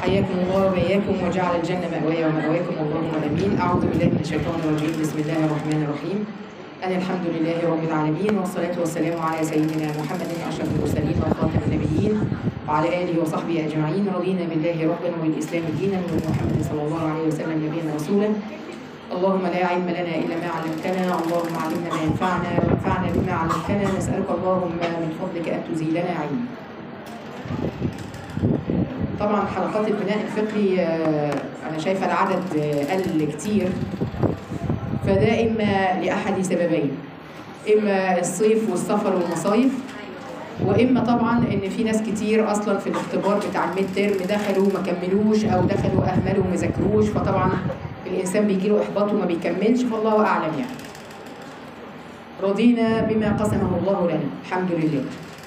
حياكم الله وبياكم وجعل الجنة مأواي ومأواكم اللهم آمين أعوذ بالله من الشيطان الرجيم بسم الله الرحمن الرحيم أنا الحمد لله رب العالمين والصلاة والسلام على سيدنا محمد أشرف المرسلين وخاتم النبيين وعلى آله وصحبه أجمعين رضينا بالله ربا وبالإسلام دينا وبمحمد صلى الله عليه وسلم نبيا رسولا اللهم لا علم لنا إلا ما علمتنا اللهم علمنا ما ينفعنا وانفعنا بما علمتنا نسألك اللهم من فضلك أن تزيلنا علما طبعا حلقات البناء الفقهي آه، انا شايفه العدد آه، قل كتير فده اما لاحد سببين اما الصيف والسفر والمصايف واما طبعا ان في ناس كتير اصلا في الاختبار بتاع الميد ترم دخلوا ما كملوش او دخلوا اهملوا وما ذاكروش فطبعا الانسان بيجي له احباط وما بيكملش فالله اعلم يعني رضينا بما قسمه الله لنا الحمد لله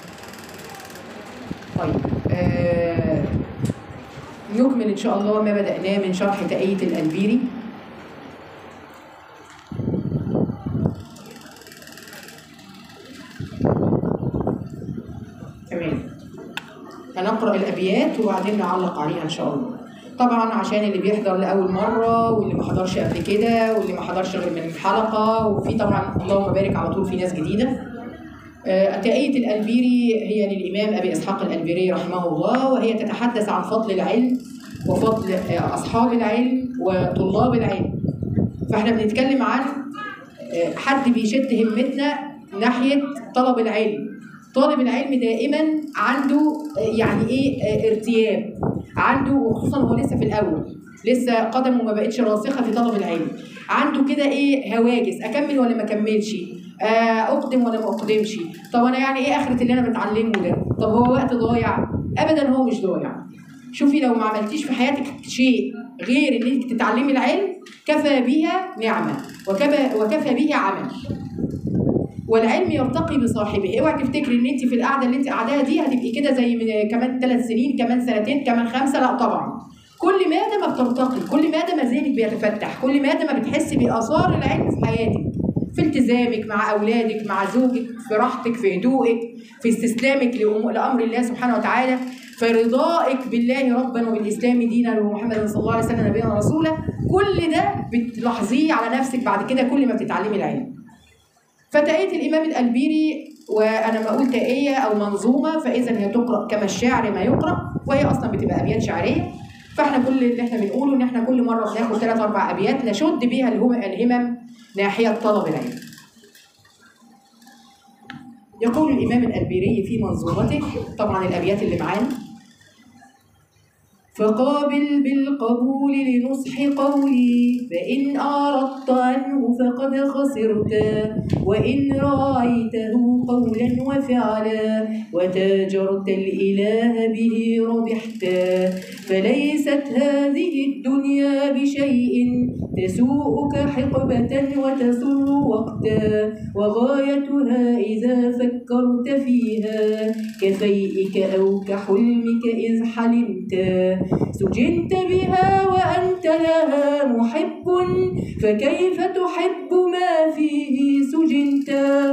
طيب آه نكمل إن شاء الله ما بدأناه من شرح تأية الألبيري تمام هنقرأ الأبيات وبعدين نعلق عليها إن شاء الله طبعا عشان اللي بيحضر لأول مرة واللي ما حضرش قبل كده واللي ما حضرش غير من الحلقة وفي طبعا اللهم بارك على طول في ناس جديدة آه، تأية الألبيري هي للإمام أبي إسحاق الألبيري رحمه الله وهي تتحدث عن فضل العلم وفضل آه، أصحاب العلم وطلاب العلم فإحنا بنتكلم عن آه، حد بيشد همتنا ناحية طلب العلم طالب العلم دائما عنده آه، يعني ايه آه، ارتياب عنده وخصوصا هو لسه في الاول لسه قدمه ما بقتش راسخه في طلب العلم عنده كده ايه هواجس اكمل ولا ما اكملش آه، اقدم ولا ما اقدمش طب انا يعني ايه اخره اللي انا بتعلمه ده طب هو وقت ضايع ابدا هو مش ضايع شوفي لو ما عملتيش في حياتك شيء غير ان انت تتعلمي العلم كفى بها نعمه وكفى وكفى به عمل والعلم يرتقي بصاحبه اوعي تفتكري ان انت في القعده اللي انت قاعداها دي هتبقي كده زي من كمان ثلاث سنين كمان سنتين كمان خمسه لا طبعا كل مادة ما بترتقي كل مادة ما ذهنك بيتفتح كل مادة ما بتحسي بآثار العلم في حياتك في التزامك مع أولادك مع زوجك في راحتك في هدوءك في استسلامك لأم- لأمر الله سبحانه وتعالى في رضائك بالله ربا وبالإسلام دينا ومحمد صلى الله عليه وسلم نبينا ورسولا كل ده بتلاحظيه على نفسك بعد كده كل ما بتتعلمي العلم فتأية الإمام الألبيري وأنا ما أقول تأية أو منظومة فإذا هي تقرأ كما الشعر ما يقرأ وهي أصلا بتبقى أبيات شعرية فإحنا كل اللي إحنا بنقوله إن إحنا كل مرة بناخد ثلاث أربع أبيات نشد بيها الهم- الهمم ناحية طلب العلم. يقول الإمام الألبيري في منظومته طبعا الأبيات اللي معانا فقابل بالقبول لنصح قولي فإن أعرضت عنه فقد خسرت وإن راعيته قولا وفعلا وتاجرت الإله به ربحت فليست هذه الدنيا بشيء تسوءك حقبة وتسر وقتا وغايتها إذا فكرت فيها كفيئك أو كحلمك إذ حلمت سجنت بها وأنت لها محب فكيف تحب ما فيه سجنت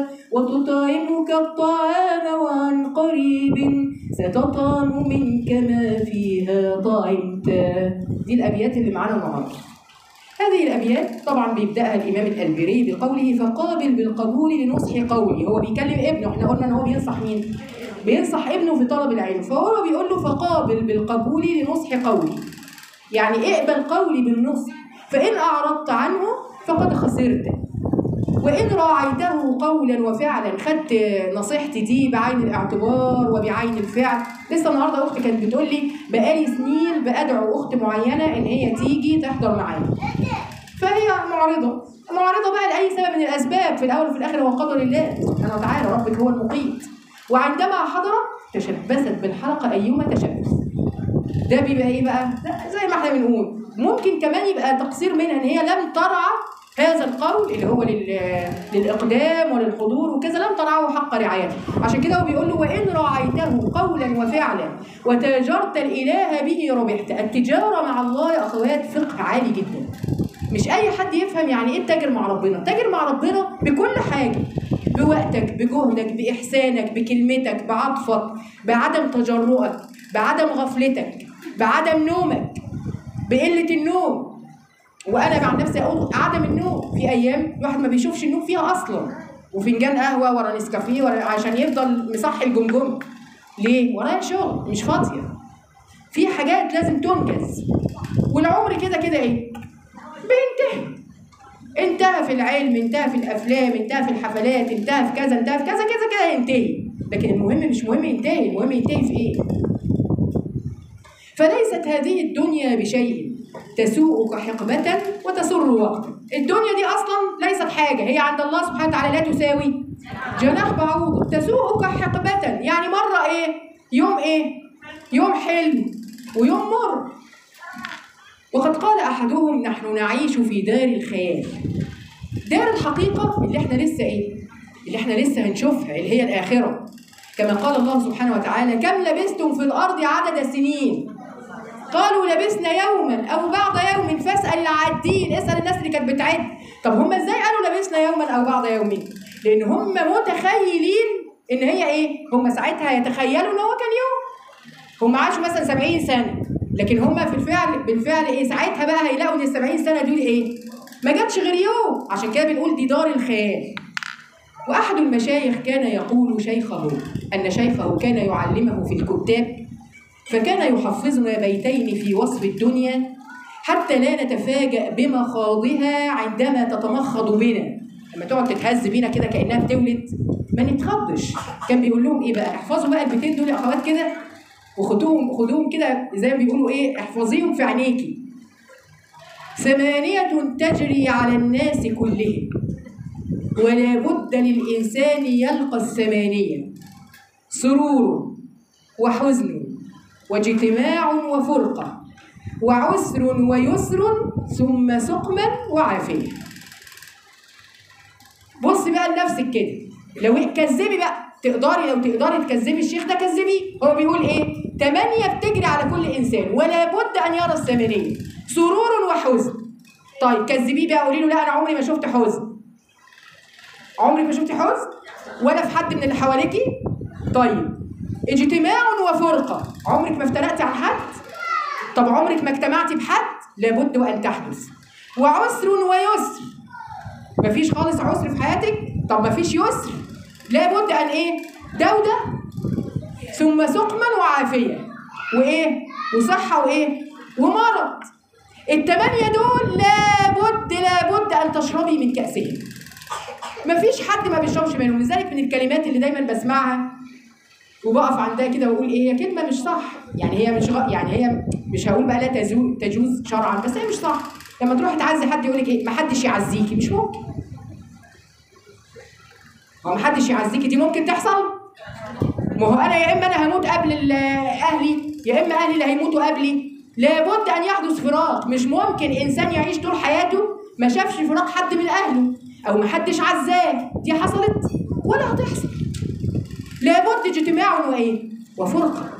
وتطعمك الطعام وعن قريب ستطعم منك ما فيها طعمت دي الأبيات اللي معانا النهارده هذه الأبيات طبعا بيبدأها الإمام الألبيري بقوله فقابل بالقبول لنصح قولي هو بيكلم ابنه احنا قلنا ان هو بينصح مين؟ بينصح ابنه في طلب العلم فهو بيقول له فقابل بالقبول لنصح قولي يعني اقبل قولي بالنصح فإن أعرضت عنه فقد خسرت وإن راعيته قولا وفعلا خدت نصيحتي دي بعين الاعتبار وبعين الفعل لسه النهارده اختي كانت بتقول لي بقالي سنين بادعو اخت معينه ان هي تيجي تحضر معايا فهي معرضه معرضه بقى لاي سبب من الاسباب في الاول وفي الاخر هو قدر الله سبحانه وتعالى ربك هو المقيت وعندما حضرت تشبثت بالحلقه ايما تشبث ده بيبقى ايه بقى؟ لا زي ما احنا بنقول ممكن كمان يبقى تقصير منها ان هي لم ترعى هذا القول اللي هو لل... للاقدام وللحضور وكذا لم ترعاه حق رعايته عشان كده هو بيقول له وان راعيته قولا وفعلا وتاجرت الاله به ربحت التجاره مع الله يا اخوات فقه عالي جدا مش اي حد يفهم يعني ايه التاجر مع ربنا تاجر مع ربنا بكل حاجه بوقتك بجهدك باحسانك بكلمتك بعطفك بعدم تجرؤك بعدم غفلتك بعدم نومك بقله النوم وانا مع نفسي اقول عدم النوم في ايام الواحد ما بيشوفش النوم فيها اصلا وفنجان قهوه ورا نسكافيه ورا عشان يفضل مصحي الجمجمه ليه ورايا شغل مش فاضيه في حاجات لازم تنجز والعمر كده كده ايه بينتهي انتهى في العلم انتهى في الافلام انتهى في الحفلات انتهى في كذا انتهى في كذا كذا كده ينتهي لكن المهم مش مهم ينتهي المهم ينتهي في ايه فليست هذه الدنيا بشيء تسوءك حقبة وتسر وقتا الدنيا دي أصلا ليست حاجة هي عند الله سبحانه وتعالى لا تساوي جناح بعوض تسوءك حقبة يعني مرة إيه يوم إيه يوم حلم ويوم مر وقد قال أحدهم نحن نعيش في دار الخيال دار الحقيقة اللي احنا لسه ايه؟ اللي احنا لسه هنشوفها اللي هي الآخرة كما قال الله سبحانه وتعالى كم لبثتم في الأرض عدد السنين قالوا لبسنا يوما أو بعض يوم فاسأل العادين اسأل الناس اللي كانت بتعد طب هم ازاي قالوا لبسنا يوما أو بعض يوم لأن هم متخيلين إن هي ايه هم ساعتها يتخيلوا إن هو كان يوم هم عاشوا مثلا 70 سنة لكن هم في الفعل بالفعل ايه ساعتها بقى هيلاقوا ان ال 70 سنة دول ايه ما جاتش غير يوم عشان كده بنقول دي دار الخيال وأحد المشايخ كان يقول شيخه أن شيخه كان يعلمه في الكتاب فكان يحفظنا بيتين في وصف الدنيا حتى لا نتفاجأ بمخاضها عندما تتمخض بنا لما تقعد تتهز بينا كده كأنها بتولد ما نتخضش كان بيقول لهم ايه بقى احفظوا بقى البيتين دول يا اخوات كده وخدوهم خدوهم كده زي ما بيقولوا ايه احفظيهم في عينيكي ثمانية تجري على الناس كلهم ولا بد للإنسان يلقى الثمانية سرور وحزن واجتماع وفرقة وعسر ويسر ثم سقما وعافية بص بقى لنفسك كده لو كذبي بقى تقدري لو تقدري تكذبي الشيخ ده كذبيه هو بيقول ايه تمانية بتجري على كل انسان ولا بد ان يرى الثمانية سرور وحزن طيب كذبيه بقى قولي له لا انا عمري ما شفت حزن عمرك ما شفتي حزن ولا في حد من اللي حواليكي طيب اجتماع وفرقة عمرك ما افترقتي عن حد طب عمرك ما اجتمعتي بحد لابد وان تحدث وعسر ويسر مفيش خالص عسر في حياتك طب مفيش يسر لابد ان ايه ده وده ثم سقما وعافيه وايه وصحه وايه ومرض الثمانيه دول لابد لابد ان تشربي من كاسهم مفيش حد ما بيشربش منهم لذلك من الكلمات اللي دايما بسمعها وبقف عندها كده واقول ايه هي كلمه مش صح يعني هي مش غ... يعني هي مش هقول بقى لا تزو... تجوز شرعا بس هي مش صح لما تروح تعزي حد يقول لك ايه ما حدش يعزيكي مش ممكن هو ما حدش يعزيكي دي ممكن تحصل ما هو انا يا اما انا هموت قبل ال- اهلي يا اما اهلي اللي هيموتوا قبلي لابد ان يحدث فراق مش ممكن انسان يعيش طول حياته ما شافش فراق حد من اهله او ما حدش عزاه دي حصلت ولا هتحصل لابد اجتماع وايه وفرقه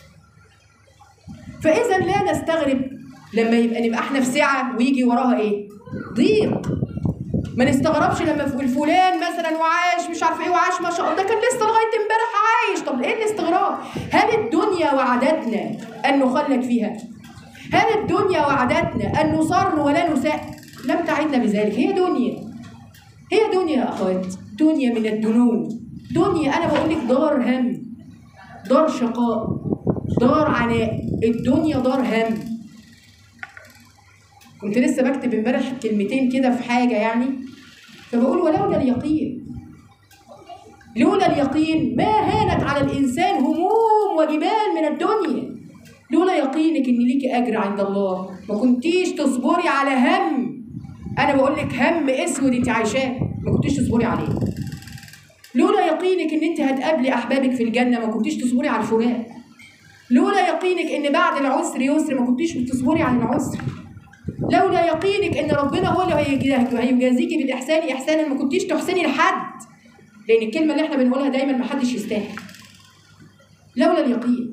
فاذا لا نستغرب لما يبقى نبقى احنا في سعه ويجي وراها ايه ضيق ما نستغربش لما في الفلان مثلا وعاش مش عارف ايه وعاش ما شاء الله ده كان لسه لغايه امبارح عايش طب ايه الاستغراب هل الدنيا وعدتنا ان نخلد فيها هل الدنيا وعدتنا ان نصر ولا نساء لم تعدنا بذلك هي دنيا هي دنيا يا اخوات دنيا من الدنون دنيا انا بقول لك دار هم دار شقاء دار عناء الدنيا دار هم كنت لسه بكتب امبارح كلمتين كده في حاجه يعني فبقول ولولا اليقين لولا اليقين ما هانت على الانسان هموم وجبال من الدنيا لولا يقينك ان ليكي اجر عند الله ما كنتيش تصبري على هم انا بقول لك هم اسود انت عايشاه ما كنتيش تصبري عليه لولا يقينك ان انت هتقابلي احبابك في الجنه ما كنتيش تصبري على الفراق لولا يقينك ان بعد العسر يسر ما كنتيش بتصبري على العسر لولا يقينك ان ربنا هو اللي هيجازيك هيجازيكي بالاحسان احسانا ما كنتيش تحسني لحد لان الكلمه اللي احنا بنقولها دايما ما حدش يستاهل لولا اليقين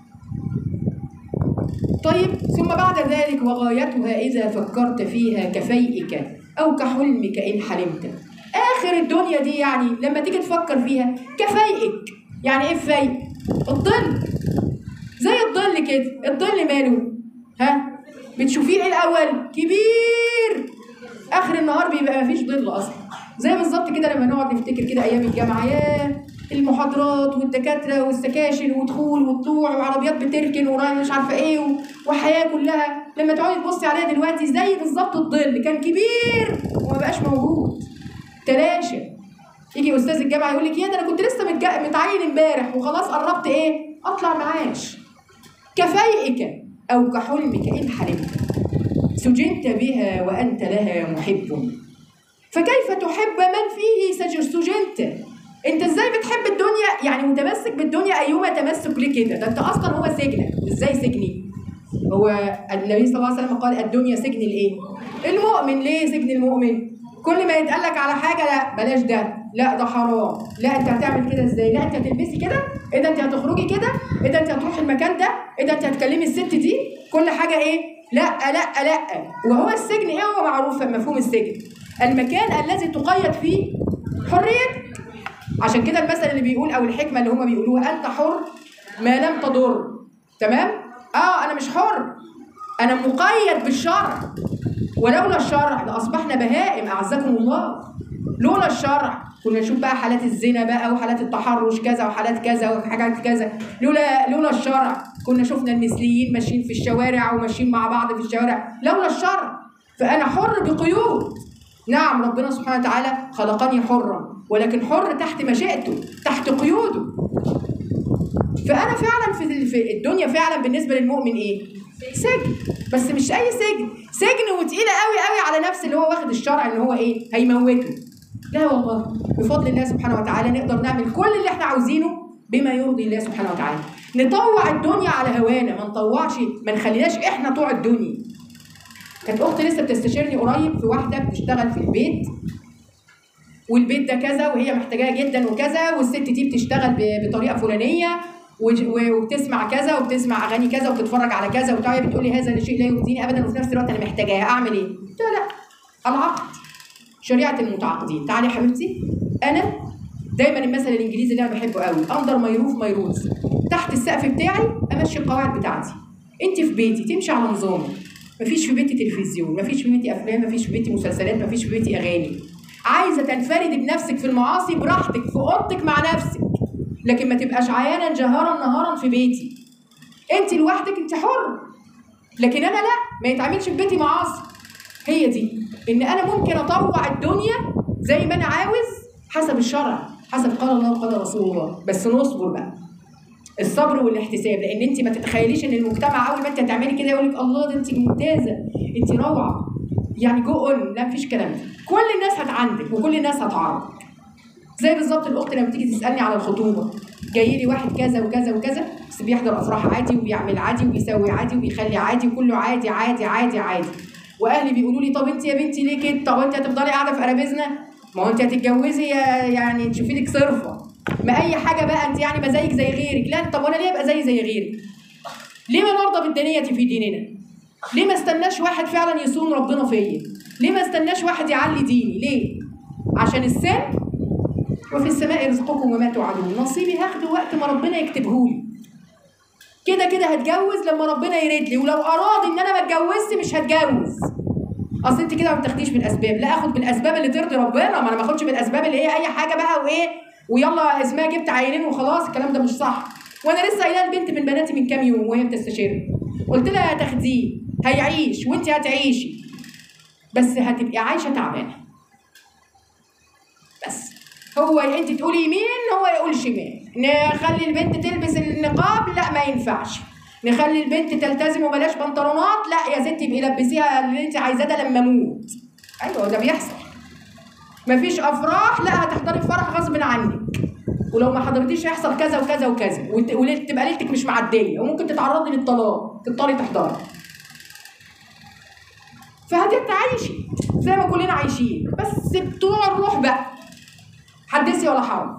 طيب ثم بعد ذلك وغايتها اذا فكرت فيها كفيئك او كحلمك ان حلمت اخر الدنيا دي يعني لما تيجي تفكر فيها كفيئك يعني ايه فيء الظل زي زي الظل كده الظل ماله ها بتشوفيه ايه الاول كبير اخر النهار بيبقى مفيش ظل اصلا زي بالظبط كده لما نقعد نفتكر كده ايام الجامعه ياه المحاضرات والدكاتره والسكاشن ودخول وطلوع وعربيات بتركن ورايح مش عارفه ايه و- وحياه كلها لما تقعدي تبصي عليها دلوقتي زي بالظبط الظل كان كبير وما بقاش موجود تلاشى يجي استاذ الجامعه يقول لك يا ده انا كنت لسه متج- متعين امبارح وخلاص قربت ايه اطلع معاش كفيئك او كحلمك ان حلمت سجنت بها وانت لها محب فكيف تحب من فيه سج- سجنت انت ازاي بتحب الدنيا يعني متمسك بالدنيا ايما تمسك ليه كده ده انت اصلا هو سجنك ازاي سجني هو النبي صلى الله عليه وسلم قال الدنيا سجن الايه المؤمن ليه سجن المؤمن كل ما يتقال لك على حاجه لا بلاش ده لا ده حرام لا انت هتعمل كده ازاي لا انت هتلبسي كده ايه ده انت هتخرجي كده ايه ده انت هتروحي المكان ده ايه ده انت هتكلمي الست دي كل حاجه ايه لا لا لا وهو السجن ايه هو معروف مفهوم السجن المكان الذي تقيد فيه حريتك عشان كده المثل اللي بيقول او الحكمه اللي هم بيقولوها انت حر ما لم تضر تمام اه انا مش حر انا مقيد بالشرع ولولا الشرع لاصبحنا بهائم اعزكم الله لولا الشرع كنا نشوف بقى حالات الزنا بقى وحالات التحرش كذا وحالات كذا وحاجات كذا لولا لولا الشرع كنا شفنا المثليين ماشيين في الشوارع وماشيين مع بعض في الشوارع لولا الشرع فانا حر بقيود نعم ربنا سبحانه وتعالى خلقني حرا ولكن حر تحت مشيئته تحت قيوده فانا فعلا في ال- في الدنيا فعلا بالنسبه للمؤمن ايه سجن بس مش اي سجن سجن وتقيله قوي قوي على نفس اللي هو واخد الشرع ان هو ايه هيموته لا والله بفضل الله سبحانه وتعالى نقدر نعمل كل اللي احنا عاوزينه بما يرضي الله سبحانه وتعالى نطوع الدنيا على هوانا ما نطوعش ما نخليناش احنا طوع الدنيا كانت اختي لسه بتستشيرني قريب في واحده بتشتغل في البيت والبيت ده كذا وهي محتاجاه جدا وكذا والست دي بتشتغل ب- بطريقه فلانيه وج- و- وبتسمع كذا وبتسمع اغاني كذا وبتتفرج على كذا وبتاع هي بتقول لي هذا الشيء لا يرضيني ابدا وفي نفس الوقت انا محتاجاه اعمل ايه؟ قلت لها لا العقد شريعه المتعاقدين تعالي يا حبيبتي انا دايما المثل الانجليزي اللي انا بحبه قوي اندر ماي روف ماي رولز تحت السقف بتاعي امشي القواعد بتاعتي انت في بيتي تمشي على نظامي مفيش في بيتي تلفزيون مفيش في بيتي افلام مفيش في بيتي مسلسلات مفيش في بيتي اغاني عايزه تنفردي بنفسك في المعاصي براحتك في اوضتك مع نفسك لكن ما تبقاش عيانا جهارا نهارا في بيتي انت لوحدك انت حر لكن انا لا ما يتعملش في بيتي معاصي هي دي ان انا ممكن اطوع الدنيا زي ما انا عاوز حسب الشرع حسب قال الله وقال رسول الله بس نصبر بقى الصبر والاحتساب لان انت ما تتخيليش ان المجتمع اول ما انت هتعملي كده يقول لك الله ده انت ممتازه انت روعه يعني جو اون لا مفيش كلام ده كل الناس هتعندك وكل الناس هتعارضك زي بالظبط الاخت لما تيجي تسالني على الخطوبه جاي لي واحد كذا وكذا وكذا بس بيحضر افراح عادي وبيعمل عادي وبيسوي عادي وبيخلي عادي وكله عادي عادي عادي عادي واهلي بيقولوا لي طب انت يا بنتي ليه كده طب انت هتفضلي قاعده في قرابيزنا ما هو انت هتتجوزي يا- يعني تشوفي لك صرفه ما اي حاجه بقى انت يعني ما زيك زي غيرك لا طب وانا ليه ابقى زي زي غيرك ليه ما نرضى بالدنيه في ديننا ليه ما استناش واحد فعلا يصون ربنا فيا ليه ما استناش واحد يعلي ديني ليه عشان السن وفي السماء رزقكم وما توعدون نصيبي هاخده وقت ما ربنا يكتبهولي كده كده هتجوز لما ربنا يرد لي ولو اراد ان انا ما اتجوزت مش هتجوز اصل انت كده ما بتاخديش بالاسباب لا اخد بالاسباب اللي ترضي ربنا ما انا ما اخدش بالاسباب اللي هي اي حاجه بقى وايه ويلا اسمها جبت عيلين وخلاص الكلام ده مش صح وانا لسه قايله البنت من بناتي من كام يوم وهي بتستشيرني قلت لها هتاخديه هيعيش وانت هتعيشي بس هتبقي عايشه تعبانه بس هو انت تقولي يمين هو يقول شمال نخلي البنت تلبس النقاب لا ما ينفعش نخلي البنت تلتزم وبلاش بنطلونات لا يا ستي ابقي لبسيها اللي انت عايزاه ده لما اموت ايوه ده بيحصل مفيش افراح لا هتحضري فرح غصب عنك ولو ما حضرتيش هيحصل كذا وكذا وكذا وت- وليل- تبقى ليلتك مش معديه وممكن تتعرضي للطلاق تضطري تحضري فهتتعايشي زي ما كلنا عايشين بس بتوع الروح بقى حدثي ولا حرج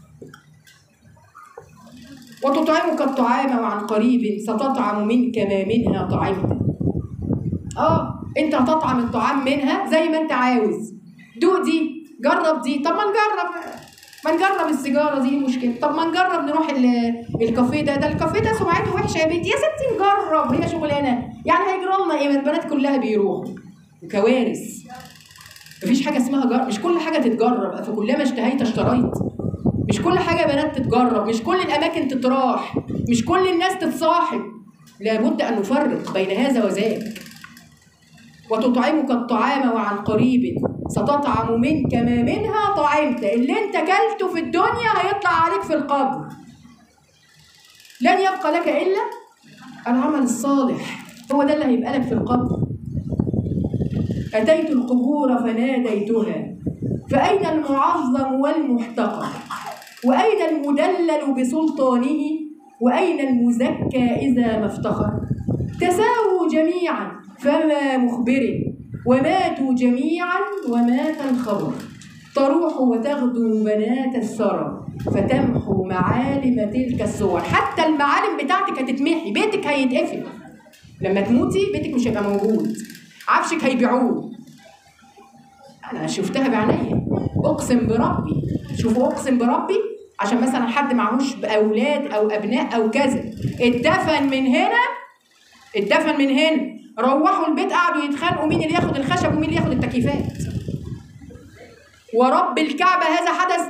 وتطعمك الطعام وعن قريب ستطعم منك ما منها طعمت اه انت هتطعم الطعام منها زي ما انت عاوز دوق دي جرب دي طب ما نجرب ما نجرب السيجاره دي المشكله طب ما نجرب نروح ال- الكافيه ده ده الكافيه ده سمعته وحشه يا بنتي يا ستي نجرب هي شغلانه يعني هيجرى لنا ايه ما البنات كلها بيروحوا وكوارث مفيش حاجه اسمها جرب مش كل حاجه تتجرب فكلما اشتهيت اشتريت مش كل حاجه يا بنات تتجرب مش كل الاماكن تتراح مش كل الناس تتصاحب لابد ان نفرق بين هذا وذاك وتطعمك الطعام وعن قريب ستطعم منك ما منها طعمت اللي انت كلته في الدنيا هيطلع عليك في القبر لن يبقى لك الا العمل الصالح هو ده اللي هيبقى لك في القبر اتيت القبور فناديتها فاين المعظم والمحتقر واين المدلل بسلطانه واين المزكى اذا ما افتخر تساووا جميعا فما مخبر وماتوا جميعا ومات الخبر تروح وتغدو بنات الثرى فتمحو معالم تلك الصور حتى المعالم بتاعتك هتتمحي بيتك هيتقفل لما تموتي بيتك مش هيبقى موجود عفشك هيبيعوه انا شفتها بعينيا اقسم بربي شوفوا اقسم بربي عشان مثلا حد معهوش اولاد او ابناء او كذا اتدفن من هنا اتدفن من هنا روحوا البيت قعدوا يتخانقوا مين اللي ياخد الخشب ومين اللي ياخد التكييفات ورب الكعبه هذا حدث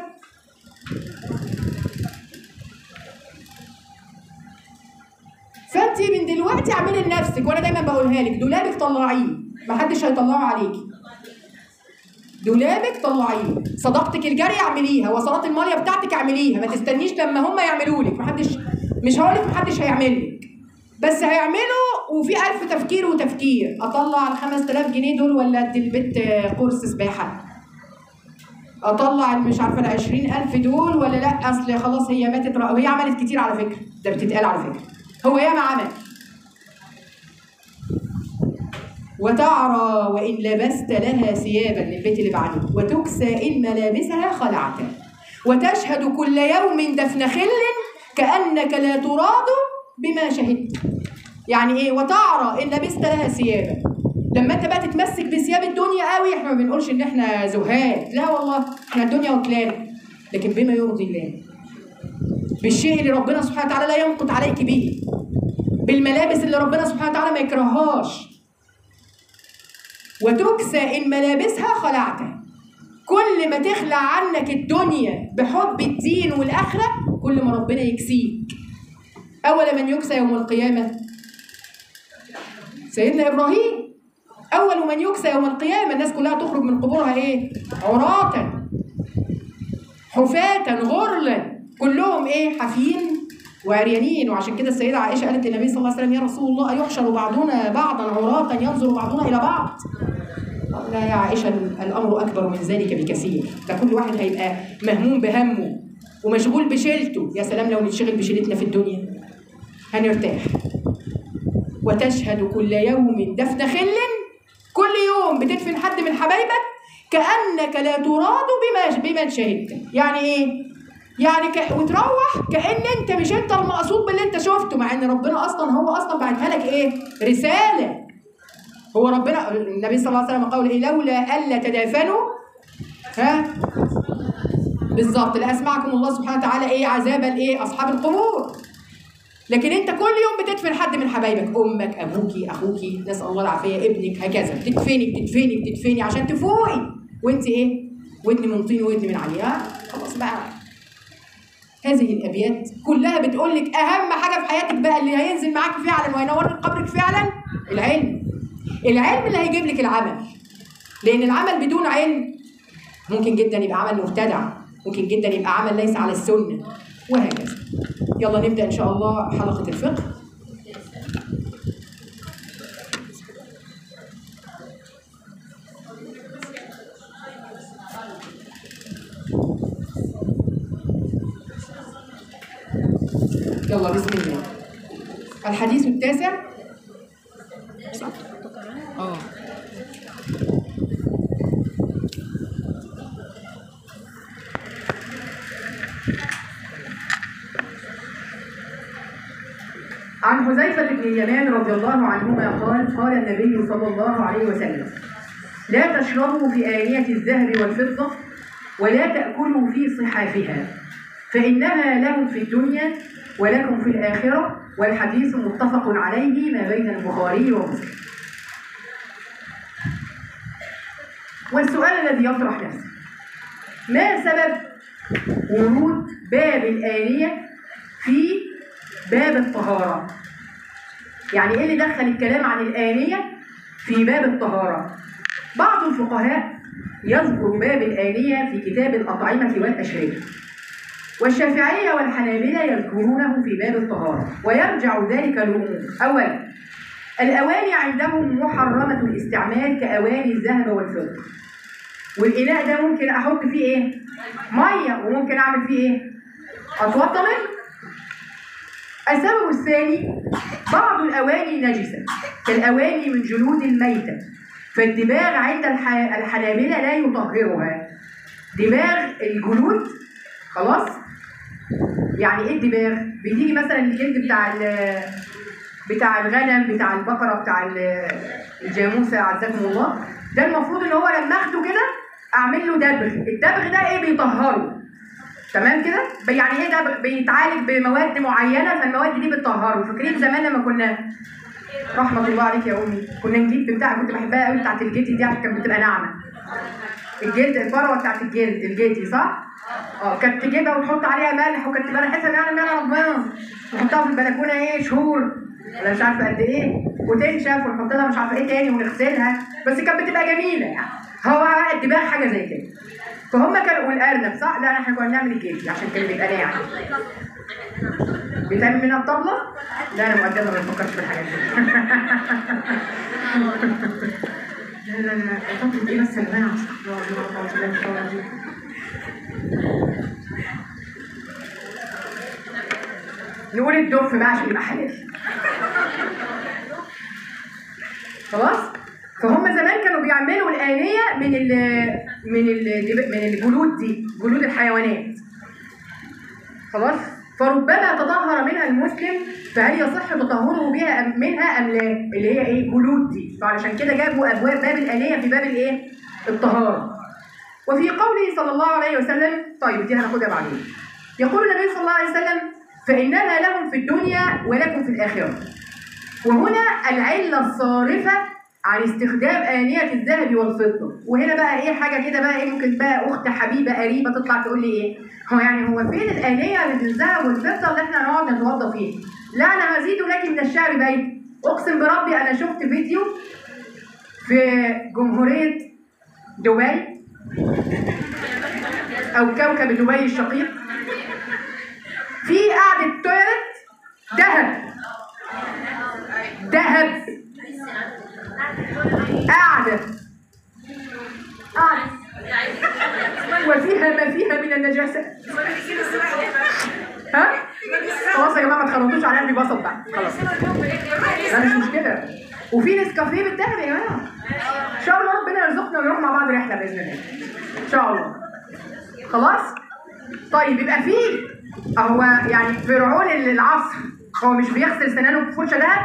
فانت من دلوقتي اعملي لنفسك وانا دايما بقولها لك دولابك طلعيه محدش هيطلعه عليكي دولابك طلعيه صداقتك الجاريه اعمليها وصلات الماليه بتاعتك اعمليها ما تستنيش لما هم يعملوا لك محدش مش هقول لك محدش هيعمل لك بس هيعملوا وفي ألف تفكير وتفكير اطلع ال 5000 جنيه دول ولا ادي البيت كورس سباحه اطلع مش عارفه ال 20000 دول ولا لا اصل خلاص هي ماتت رأ... وهي عملت كتير على فكره ده بتتقال على فكره هو ياما عمل وتعرى وإن لبست لها ثيابا للبيت اللي بعده وتكسى إن ملابسها خلعت وتشهد كل يوم دفن خل كأنك لا تراد بما شهدت يعني إيه وتعرى إن لبست لها ثيابا لما انت بقى تتمسك بثياب الدنيا قوي احنا ما بنقولش ان احنا زهاد لا والله احنا الدنيا واكلانا لكن بما يرضي الله بالشيء اللي ربنا سبحانه وتعالى لا ينقض عليك به بالملابس اللي ربنا سبحانه وتعالى ما يكرههاش وتكسى إن ملابسها خلعتها كل ما تخلع عنك الدنيا بحب الدين والآخرة كل ما ربنا يكسيك أول من يكسى يوم القيامة سيدنا إبراهيم أول من يكسى يوم القيامة الناس كلها تخرج من قبورها إيه؟ عراة حفاة غرلا كلهم إيه؟ حافيين وعريانين وعشان كده السيدة عائشة قالت للنبي صلى الله عليه وسلم يا رسول الله أيحشر بعضنا بعضا عراة ينظر بعضنا إلى بعض لا يا عائشة الأمر أكبر من ذلك بكثير ده كل واحد هيبقى مهموم بهمه ومشغول بشيلته يا سلام لو نشتغل بشيلتنا في الدنيا هنرتاح وتشهد كل يوم دفن خل كل يوم بتدفن حد من حبايبك كأنك لا تراد بما بما شهدت يعني ايه يعني ك... وتروح كأن انت مش انت المقصود باللي انت شفته مع ان ربنا اصلا هو اصلا بعتها لك ايه رسالة هو ربنا النبي صلى الله عليه وسلم قال ايه لولا الا تدافنوا ها بالظبط لاسمعكم الله سبحانه وتعالى ايه عذاب الايه اصحاب القبور لكن انت كل يوم بتدفن حد من حبايبك امك ابوكي اخوكي نسال الله العافيه ابنك هكذا بتدفني بتدفني بتدفني عشان تفوقي وانت ايه ودني من طين ودني من عليه ها خلاص بقى هذه الابيات كلها بتقول لك اهم حاجه في حياتك بقى اللي هينزل معاك فعلا وهينور لك قبرك فعلا العلم العلم اللي هيجيب لك العمل لان العمل بدون علم ممكن جدا يبقى عمل مبتدع ممكن جدا يبقى عمل ليس على السنه وهكذا يلا نبدا ان شاء الله حلقه الفقه يلا بسم الله الحديث التاسع اه عن حذيفة بن اليمان رضي الله عنهما قال قال النبي صلى الله عليه وسلم لا تشربوا في آنية الذهب والفضة ولا تأكلوا في صحافها فإنها لهم في الدنيا ولكم في الآخرة والحديث متفق عليه ما بين البخاري ومسلم والسؤال الذي يطرح نفسه ما سبب ورود باب الآنية في باب الطهارة يعني ايه اللي دخل الكلام عن الآنية في باب الطهارة بعض الفقهاء يذكر باب الآنية في كتاب الأطعمة والأشربة والشافعية والحنابلة يذكرونه في باب الطهارة ويرجع ذلك لأمور أولا الأواني عندهم محرمة الاستعمال كأواني الذهب والفضة والإناء ده ممكن أحط فيه إيه؟ مية وممكن أعمل فيه إيه؟ أتوضى منه السبب الثاني بعض الأواني نجسة كالأواني من جلود الميتة فالدباغ عند الح- الحنابلة لا يطهرها دباغ الجلود خلاص يعني ايه الدباغ بتيجي مثلا الجلد بتاع ال- بتاع الغنم بتاع البقره بتاع ال- الجاموسه عزكم الله ده المفروض ان هو لما اخده كده اعمل له دبغ الدبغ ده ايه بيطهره تمام كده يعني ايه ده بيتعالج بمواد معينه فالمواد دي بتطهره فاكرين زمان لما كنا رحمه الله عليك يا امي كنا نجيب بتاع كنت بحبها قوي بتاعت الجدي دي عشان كانت بتبقى ناعمه الجلد الفروه بتاعت الجلد الجدي صح؟ اه كانت تجيبها وتحط عليها ملح وكانت تبقى ريحتها يعني ملح ربنا نحطها في البلكونه ايه شهور ولا مش عارفه قد ايه وتنشف ونحط لها مش عارفه ايه تاني ونغسلها بس كانت بتبقى جميله يعني هو بقى الدماغ حاجه زي كده فهم كانوا والارنب صح؟ لا احنا كنا بنعمل الجلد عشان كان بيبقى ناعم بتعمل منها الطبلة؟ لا أنا مؤدبة ما بفكرش في الحاجات دي. لا لا لا طبلة إيه بس يا جماعة؟ استغفر الله العظيم أعوذ بالله من الشيطان الرجيم. نقول الدف بقى عشان يبقى حلال. خلاص؟ فهم زمان كانوا بيعملوا الآنية من ال من ال من الجلود دي، جلود الحيوانات. خلاص فربما تطهر منها المسلم فهل يصح تطهره بها أم منها ام لا اللي هي ايه جلود دي فعلشان كده جابوا ابواب باب الانيه في باب الايه الطهاره وفي قوله صلى الله عليه وسلم طيب دي هناخدها بعدين يقول النبي صلى الله عليه وسلم فانها لهم في الدنيا ولكم في الاخره وهنا العله الصارفه عن استخدام آنية الذهب والفضة وهنا بقى ايه حاجة كده بقى ايه ممكن بقى أخت حبيبة قريبة تطلع تقول لي ايه هو يعني هو فين الآنية اللي بالذهب والفضة اللي احنا نقعد نتوضى فيها لا أنا هزيد لك من الشعر بيت أقسم بربي أنا شفت فيديو في جمهورية دبي أو كوكب دبي الشقيق في قعدة تويلت ذهب ذهب قاعدة قاعدة وفيها ما فيها من النجاسة ها؟ خلاص يا جماعة ما تخلطوش على قلبي بسط بقى خلاص لا مش مشكلة وفي نسكافيه بالذهب يا جماعة إن شاء الله ربنا يرزقنا ونروح مع بعض رحلة بإذن الله إن شاء الله خلاص؟ طيب يبقى في هو يعني فرعون العصر هو مش بيغسل سنانه بفرشة دهب؟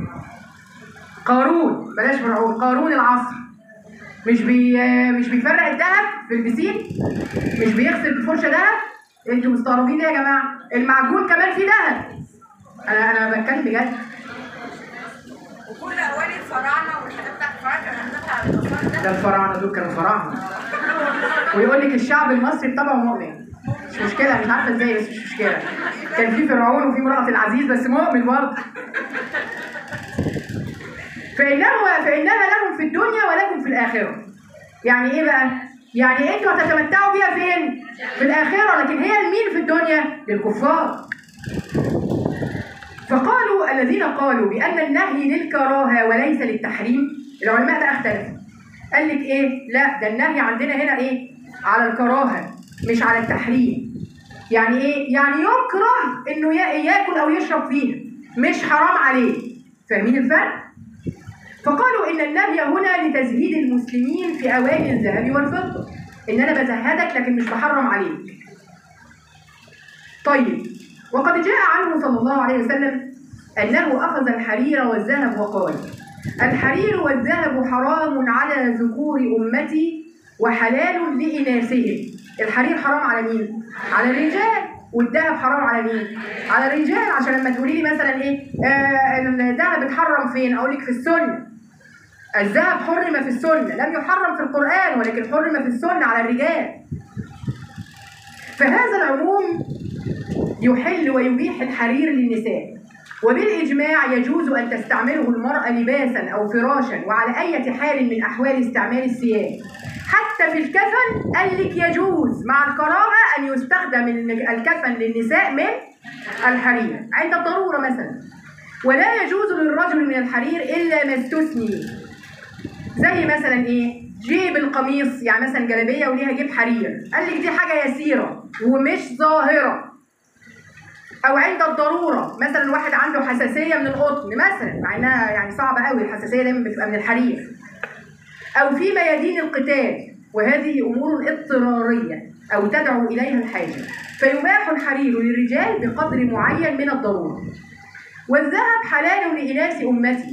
قارون بلاش فرعون قارون العصر مش بي مش بيفرق الذهب في البسين مش بيغسل بفرشه ذهب انتوا مستغربين ليه يا جماعه المعجون كمان فيه ذهب انا انا بتكلم بجد وكل اواني الفراعنه والحاجات بتاعت الفراعنه كانت عندها على الاطفال ده ده الفراعنه دول كانوا فراعنه ويقول لك الشعب المصري بطبعه مؤمن مش مشكله مش عارفه ازاي بس مش مشكله كان في فرعون وفي امراه العزيز بس مؤمن برضه فإنه فإنها لهم في الدنيا ولكم في الآخرة. يعني إيه بقى؟ يعني أنتوا هتتمتعوا بيها فين؟ في الآخرة، لكن هي لمين في الدنيا؟ للكفار. فقالوا الذين قالوا بأن النهي للكراهة وليس للتحريم، العلماء بقى اختلفوا. قال لك إيه؟ لا ده النهي عندنا هنا إيه؟ على الكراهة مش على التحريم. يعني إيه؟ يعني يكره إنه يا- ياكل أو يشرب فيها، مش حرام عليه. فاهمين الفرق؟ فقالوا ان النهي هنا لتزهيد المسلمين في اواني الذهب والفضه ان انا بزهدك لكن مش بحرم عليك طيب وقد جاء عنه صلى الله عليه وسلم انه اخذ الحرير والذهب وقال الحرير والذهب حرام على ذكور امتي وحلال لاناثهم الحرير حرام على مين؟ على الرجال والذهب حرام على مين؟ على الرجال عشان لما تقولي لي مثلا ايه آه الذهب اتحرم فين؟ اقول لك في السنه الذهب حرم في السنه لم يحرم في القران ولكن حرم في السنه على الرجال فهذا العموم يحل ويبيح الحرير للنساء وبالإجماع يجوز أن تستعمله المرأة لباسا أو فراشا وعلى أي حال من أحوال استعمال الثياب حتى في الكفن قال لك يجوز مع الكراهة أن يستخدم الكفن للنساء من الحرير عند الضرورة مثلا ولا يجوز للرجل من الحرير إلا ما استثني زي مثلا إيه جيب القميص يعني مثلا جلابية وليها جيب حرير قال لك دي حاجة يسيرة ومش ظاهرة او عند الضروره مثلا واحد عنده حساسيه من القطن مثلا مع انها يعني صعبه قوي الحساسيه دايما بتبقى من الحرير او في ميادين القتال وهذه امور اضطراريه او تدعو اليها الحاجه فيباح الحرير للرجال بقدر معين من الضروره والذهب حلال لاناث امتي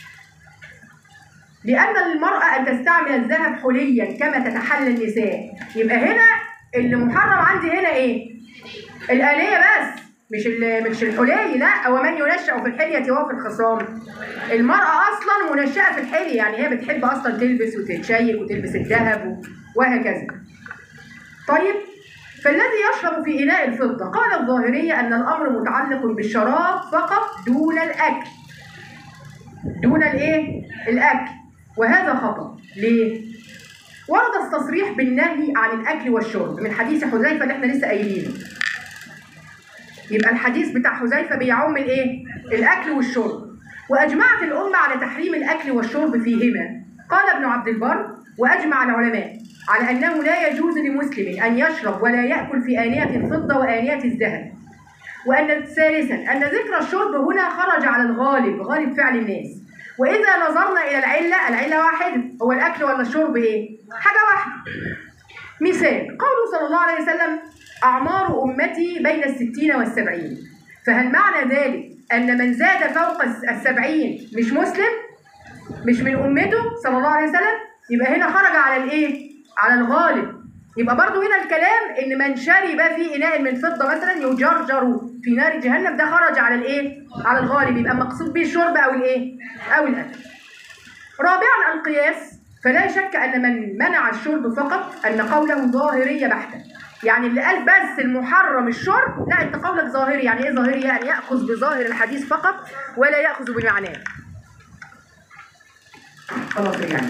لان للمراه ان تستعمل الذهب حليا كما تتحلى النساء يبقى هنا اللي محرم عندي هنا ايه الآلية بس مش مش الحلي لا هو من ينشأ في الحلية وهو في الخصام المرأة أصلا منشأة في الحلية يعني هي بتحب أصلا تلبس وتتشيك وتلبس الذهب وهكذا طيب فالذي يشرب في إناء الفضة قال الظاهرية أن الأمر متعلق بالشراب فقط دون الأكل دون الإيه؟ الأكل وهذا خطأ ليه؟ ورد التصريح بالنهي عن الأكل والشرب من حديث حذيفة اللي احنا لسه قايلينه يبقى الحديث بتاع حذيفه بيعم الايه؟ الاكل والشرب. واجمعت الامه على تحريم الاكل والشرب فيهما. قال ابن عبد البر واجمع العلماء على انه لا يجوز لمسلم ان يشرب ولا ياكل في انيه الفضه وانيه الذهب. وان ثالثا ان ذكر الشرب هنا خرج على الغالب غالب فعل الناس. واذا نظرنا الى العله العله واحده هو الاكل ولا الشرب ايه؟ حاجه واحده. مثال قوله صلى الله عليه وسلم أعمار أمتي بين الستين والسبعين فهل معنى ذلك أن من زاد فوق السبعين مش مسلم مش من أمته صلى الله عليه وسلم يبقى هنا خرج على الإيه على الغالب يبقى برضو هنا الكلام ان من شرب في اناء من فضه مثلا يجرجر في نار جهنم ده خرج على الايه على الغالب يبقى مقصود به الشرب او الايه او الاكل رابعا القياس فلا شك ان من منع الشرب فقط ان قوله ظاهريه بحته يعني اللي قال بس المحرم الشرب لا انت قولك ظاهري يعني ايه ظاهري يعني ياخذ بظاهر الحديث فقط ولا ياخذ بمعناه خلاص يعني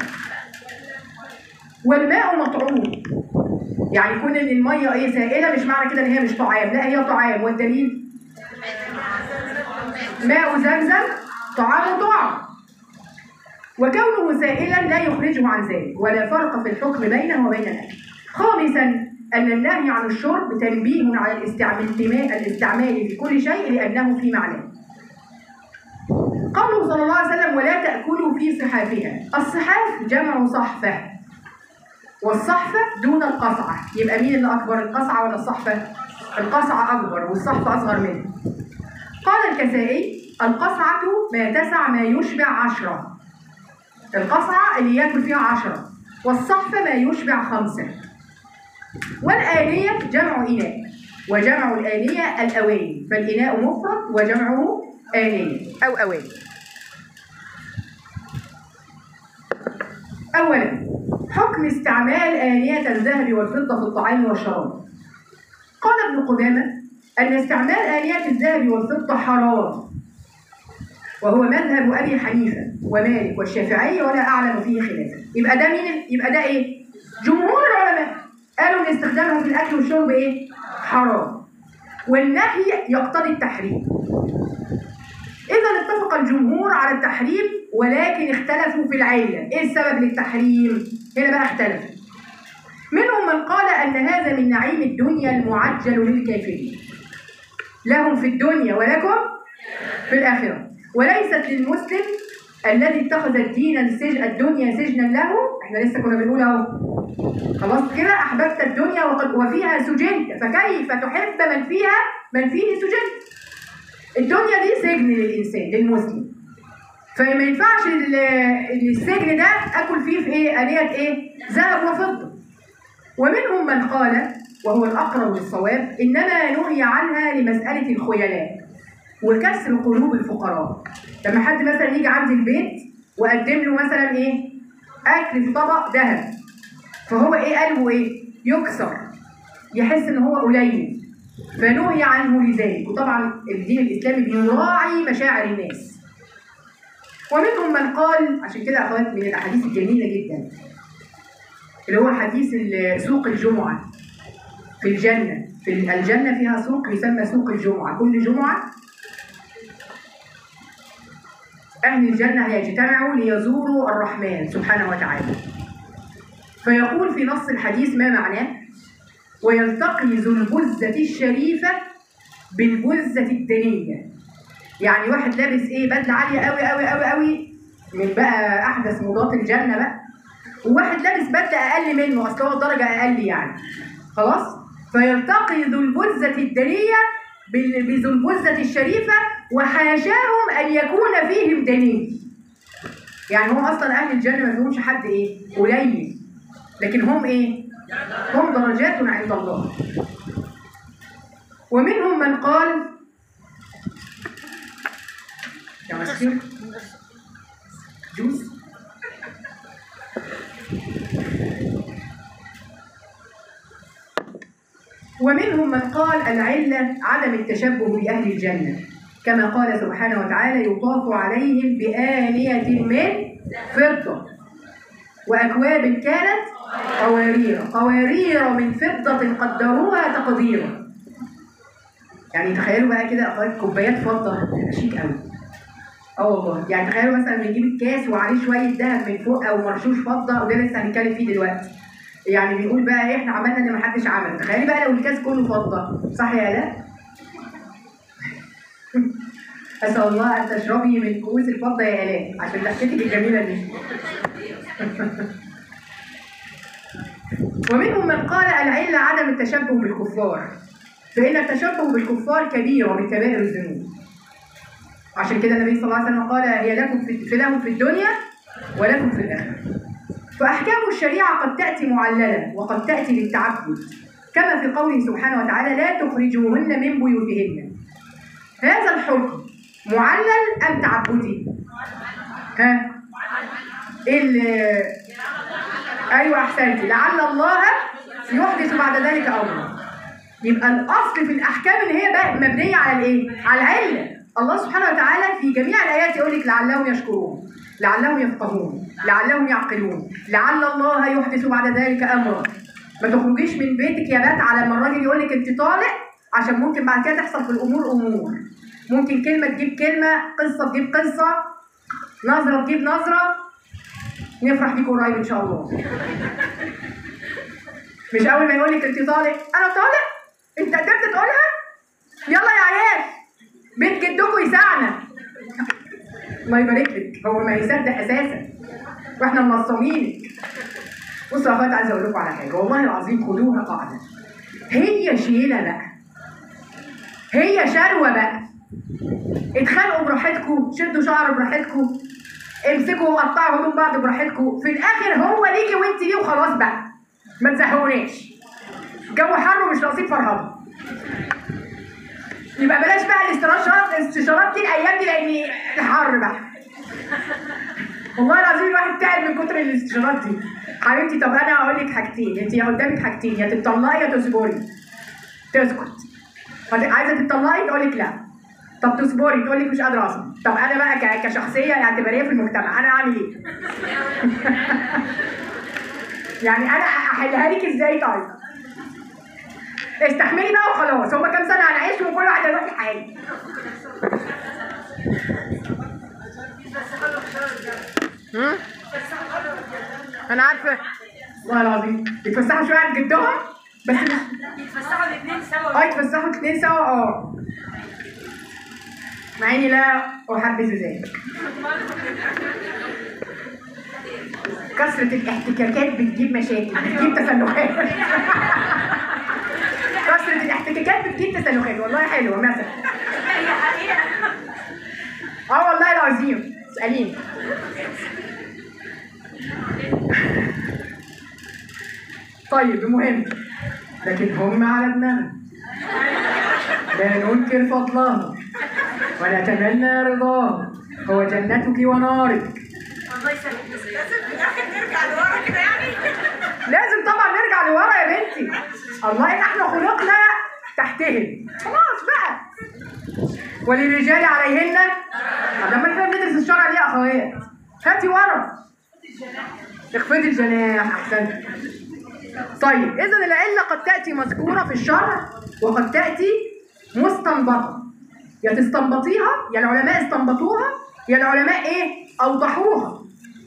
والماء مطعوم يعني يكون ان الميه ايه سائله مش معنى كده ان هي مش طعام لا هي طعام والدليل ماء زمزم طعام طعم وكونه سائلا لا يخرجه عن ذلك ولا فرق في الحكم بينه وبين الاكل خامسا أن النهي عن الشرب تنبيه على الاستعمال الاستعمال في كل شيء لأنه في معناه. قوله صلى الله عليه وسلم ولا تأكلوا في صحافها، الصحاف جمع صحفة والصحفة دون القصعة، يبقى مين اللي أكبر القصعة ولا الصحفة؟ القصعة أكبر والصحفة أصغر منه. قال الكسائي القصعة ما تسع ما يشبع عشرة. القصعة اللي ياكل فيها عشرة والصحفة ما يشبع خمسة. والآنية جمع إناء وجمع الآنية الأواني فالإناء مفرد وجمعه آنية أو أواني أولا حكم استعمال آنية الذهب والفضة في الطعام والشراب قال ابن قدامة أن استعمال آنية الذهب والفضة حرام وهو مذهب أبي حنيفة ومالك والشافعي ولا أعلم فيه خلافا يبقى ده مين يبقى ده إيه؟ جمهور العلماء قالوا ان استخدامها في الاكل والشرب ايه حرام والنهي يقتضي التحريم اذا اتفق الجمهور على التحريم ولكن اختلفوا في العله ايه السبب للتحريم هنا بقى اختلفوا منهم من قال ان هذا من نعيم الدنيا المعجل للكافرين لهم في الدنيا ولكم في الاخره وليست للمسلم الذي اتخذ الدين السجن الدنيا سجنا له احنا لسه كنا بنقول اهو خلاص كده احببت الدنيا وقد وفيها سجنت فكيف تحب من فيها من فيه سجنت الدنيا دي سجن للانسان للمسلم فما ينفعش ال- السجن ده اكل فيه في ايه انيه ايه ذهب وفضه ومنهم من قال وهو الأقرب للصواب إنما نهي عنها لمسألة الخيلاء وكسر قلوب الفقراء لما حد مثلا يجي عندي البيت وأقدم له مثلا إيه أكل في طبق ذهب فهو إيه قلبه إيه يكسر يحس إن هو قليل فنهي عنه لذلك وطبعا الدين الإسلامي بيراعي مشاعر الناس ومنهم من قال عشان كده أخوات من الأحاديث الجميلة جدا اللي هو حديث ال- سوق الجمعة في الجنة في الجنة فيها سوق يسمى سوق الجمعة كل جمعة أهل الجنة هيجتمعوا ليزوروا الرحمن سبحانه وتعالى فيقول في نص الحديث ما معناه ويلتقي ذو البزة الشريفة بالبزة الدنية يعني واحد لابس ايه بدلة عالية قوي قوي قوي قوي من بقى أحدث موضات الجنة بقى وواحد لابس بدلة أقل منه أصل هو درجة أقل يعني خلاص فيلتقي ذو البزة الدنية بال- بذو البزة الشريفة وحاشاهم أن يكون فيهم دني يعني هم أصلا أهل الجنة ما فيهمش حد إيه قليل لكن هم إيه هم درجات عند الله ومنهم من قال يا مسكين جوز ومنهم من قال العلة عدم التشبه بأهل الجنة كما قال سبحانه وتعالى يطاف عليهم بآنية من فضة وأكواب كانت قوارير قوارير من فضة قدروها تقديرا يعني تخيلوا بقى كده أخوات كوبايات فضة بتبقى شيك قوي اه والله يعني تخيلوا مثلا بنجيب الكاس وعليه شويه ذهب من فوق او مرشوش فضه وده لسه هنتكلم فيه دلوقتي يعني بيقول بقى إيه، احنا عملنا اللي محدش عمله تخيلي بقى لو الكاس كله فضه صح يا لا اسال الله ان تشربي من كؤوس الفضه يا الاء عشان ضحكتك الجميله دي ومنهم من قال العله عدم التشبه بالكفار فان التشبه بالكفار كبيره من كبائر الذنوب عشان كده النبي صلى الله عليه وسلم قال هي لكم في في لهم في الدنيا ولكم في الاخره فأحكام الشريعة قد تأتي معللة وقد تأتي للتعبد كما في قوله سبحانه وتعالى لا تخرجوهن من بيوتهن هذا الحكم معلل أم تعبدي؟ ها؟ ال- أيوة أحسنتي لعل الله يحدث بعد ذلك أمرا يبقى الأصل في الأحكام إن هي بقى مبنية على الإيه؟ على العلة الله سبحانه وتعالى في جميع الآيات يقول لك لعلهم يشكرون لعلهم يفقهون لعلهم يعقلون لعل الله يحدث بعد ذلك امرا ما تخرجيش من بيتك يا بات على ما الراجل يقول لك انت طالع عشان ممكن بعد كده تحصل في الامور امور ممكن كلمه تجيب كلمه قصه تجيب قصه نظره تجيب نظره نفرح بيكم قريب ان شاء الله مش اول ما يقول لك انت طالع انا طالع انت قدرت تقولها يلا يا عيال بيت جدكم يسعنا الله يبارك لك هو ما يصدق اساسا واحنا منصمينك بصوا يا اخوات عايزه اقول لكم على حاجه والله العظيم خدوها قاعده هي شيله بقى هي شروه بقى اتخانقوا براحتكم شدوا شعر براحتكم امسكوا وقطعوا هدوم بعض براحتكم في الاخر هو ليكي وانت ليه وخلاص بقى ما تزهقوناش جو حر ومش ناقصين فرهضه يبقى بلاش بقى الاستشارات الاستشارات دي الايام دي لان الحر بقى والله العظيم الواحد تعب من كتر الاستشارات دي حبيبتي طب انا هقول لك حاجتين انت يا قدامك حاجتين يا تطلقي يا تصبري تسكت هت- عايزه تطلقي تقول لك لا طب تصبري تقول لك مش قادره اصبر طب انا بقى ك- كشخصيه اعتباريه في المجتمع انا اعمل ايه يعني انا احلها لك ازاي طيب استحملي بقى وخلاص هما كام سنه هنعيش وكل واحد هيروح لحاله هم؟ انا عارفه والله العظيم يتفسحوا شويه عند جدهم بس مش يتفسحوا الاثنين سوا اه يتفسحوا اتنين سوا اه مع اني لا احبذ ذلك كثرة الاحتكاكات بتجيب مشاكل بتجيب تسلخات كثرة الاحتكاكات بتجيب تسلخات والله حلوة مثلا هي حقيقة اه والله العظيم اسأليني طيب المهم لكن هم على دماغنا لا ننكر فضلهم ونتمنى رضاهم هو جنتك ونارك الله يسلمك لازم في الاخر نرجع لورا كده يعني لازم طبعا نرجع لورا يا بنتي الله ان احنا خلقنا تحتهم خلاص بقى وللرجال عليهن لما احنا بندرس الشرع ليه يا اخوات هاتي ورا اخفضي الجناح احسنت طيب اذا العله قد تاتي مذكوره في الشرع وقد تاتي مستنبطه يا تستنبطيها يا العلماء استنبطوها يا العلماء ايه اوضحوها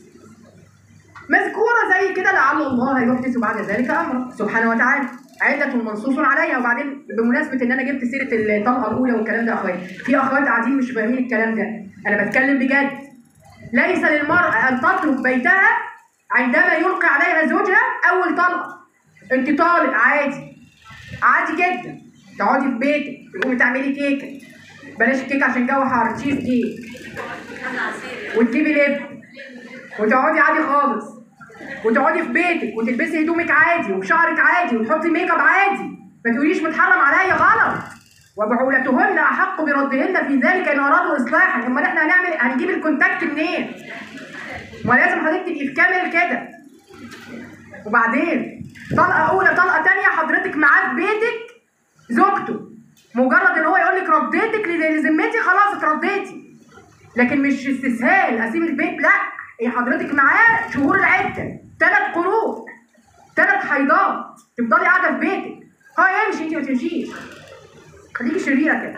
مذكورة زي كده لعل الله يحدث بعد ذلك أمرا سبحانه وتعالى عدة منصوص عليها وبعدين بمناسبة إن أنا جبت سيرة الطلقة الأولى والكلام ده يا أخوات في أخوات قاعدين مش فاهمين الكلام ده أنا بتكلم بجد ليس للمرأة أن تترك بيتها عندما يلقي عليها زوجها أول طلقة أنت طالق عادي عادي جدا تقعدي في بيتك تقومي تعملي كيكة بلاش الكيكة عشان جو حار تشيز كيك وتجيبي لب وتقعدي عادي خالص وتقعدي في بيتك وتلبسي هدومك عادي وشعرك عادي وتحطي ميك اب عادي ما تقوليش متحرم عليا غلط وبعولتهن احق بردهن في ذلك ان ارادوا اصلاحا امال احنا هنعمل هنجيب الكونتاكت منين؟ ما لازم حضرتك تبقي في كامل كده وبعدين طلقه اولى طلقه تانية حضرتك معاه في بيتك زوجته مجرد ان هو يقول لك رديتك لذمتي خلاص اترديتي لكن مش استسهال اسيب البيت لا هي حضرتك معاه شهور العده ثلاث قروء ثلاث حيضات تفضلي قاعده في بيتك ها يمشي انت ما تمشيش خليكي شريره كده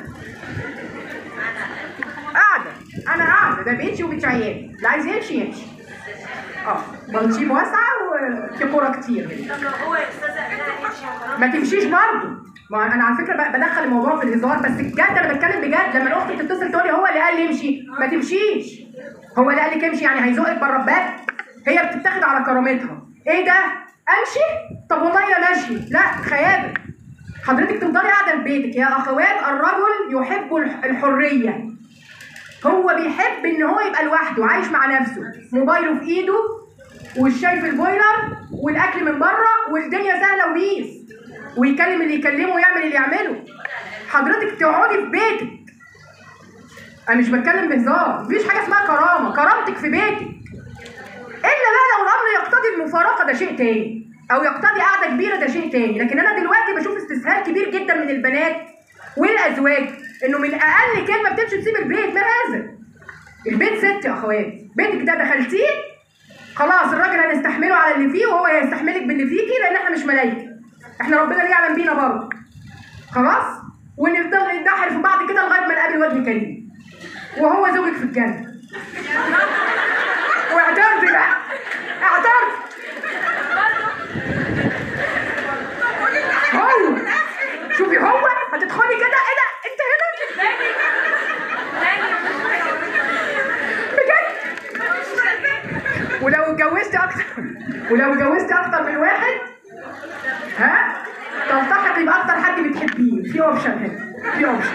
قاعده انا قاعده ده بيتي وبيت عيالي اللي عايز يمشي يمشي اه بلطيم واسعه وفي قرى كتير طب لو هو يا استاذه قال يمشي حرام ما تمشيش برضه ما انا على فكره ب- بدخل الموضوع في الهزار بس بجد انا بتكلم بجد لما الاخت تتصل تقول لي هو اللي قال لي امشي ما تمشيش هو اللي قال لك امشي يعني هيزقك بره الباب هي بتتاخد على كرامتها ايه ده امشي طب والله يا ماشي لا خيابه حضرتك تفضلي قاعده في بيتك يا اخوات الرجل يحب الح- الحريه هو بيحب ان هو يبقى لوحده عايش مع نفسه موبايله في ايده والشاي في البويلر والاكل من بره والدنيا سهله وبيس ويكلم اللي يكلمه ويعمل اللي يعمله حضرتك تقعدي في بيتك انا مش بتكلم بهزار مفيش حاجه اسمها كرامه كرامتك في بيتك الا بقى لو الامر يقتضي المفارقه ده شيء تاني او يقتضي قعده كبيره ده شيء تاني لكن انا دلوقتي بشوف استسهال كبير جدا من البنات والازواج انه من اقل كلمه بتمشي تسيب البيت ما هذا البيت ست يا اخوات بيتك ده دخلتيه خلاص الراجل هنستحمله على اللي فيه وهو هيستحملك باللي فيكي لان احنا مش ملايكه احنا ربنا اللي يعلم بينا برضه خلاص ونفضل ندحر في بعض كده لغايه ما نقابل وجه كريم وهو زوجك في الجنه واعترفي بقى اعترفي هو شوفي هو هتدخلي كده ايه ده انت هنا بجد ولو اتجوزت اكتر ولو اتجوزت اكتر من واحد ها تلتحقي باكتر حد بتحبيه في اوبشن هنا في اوبشن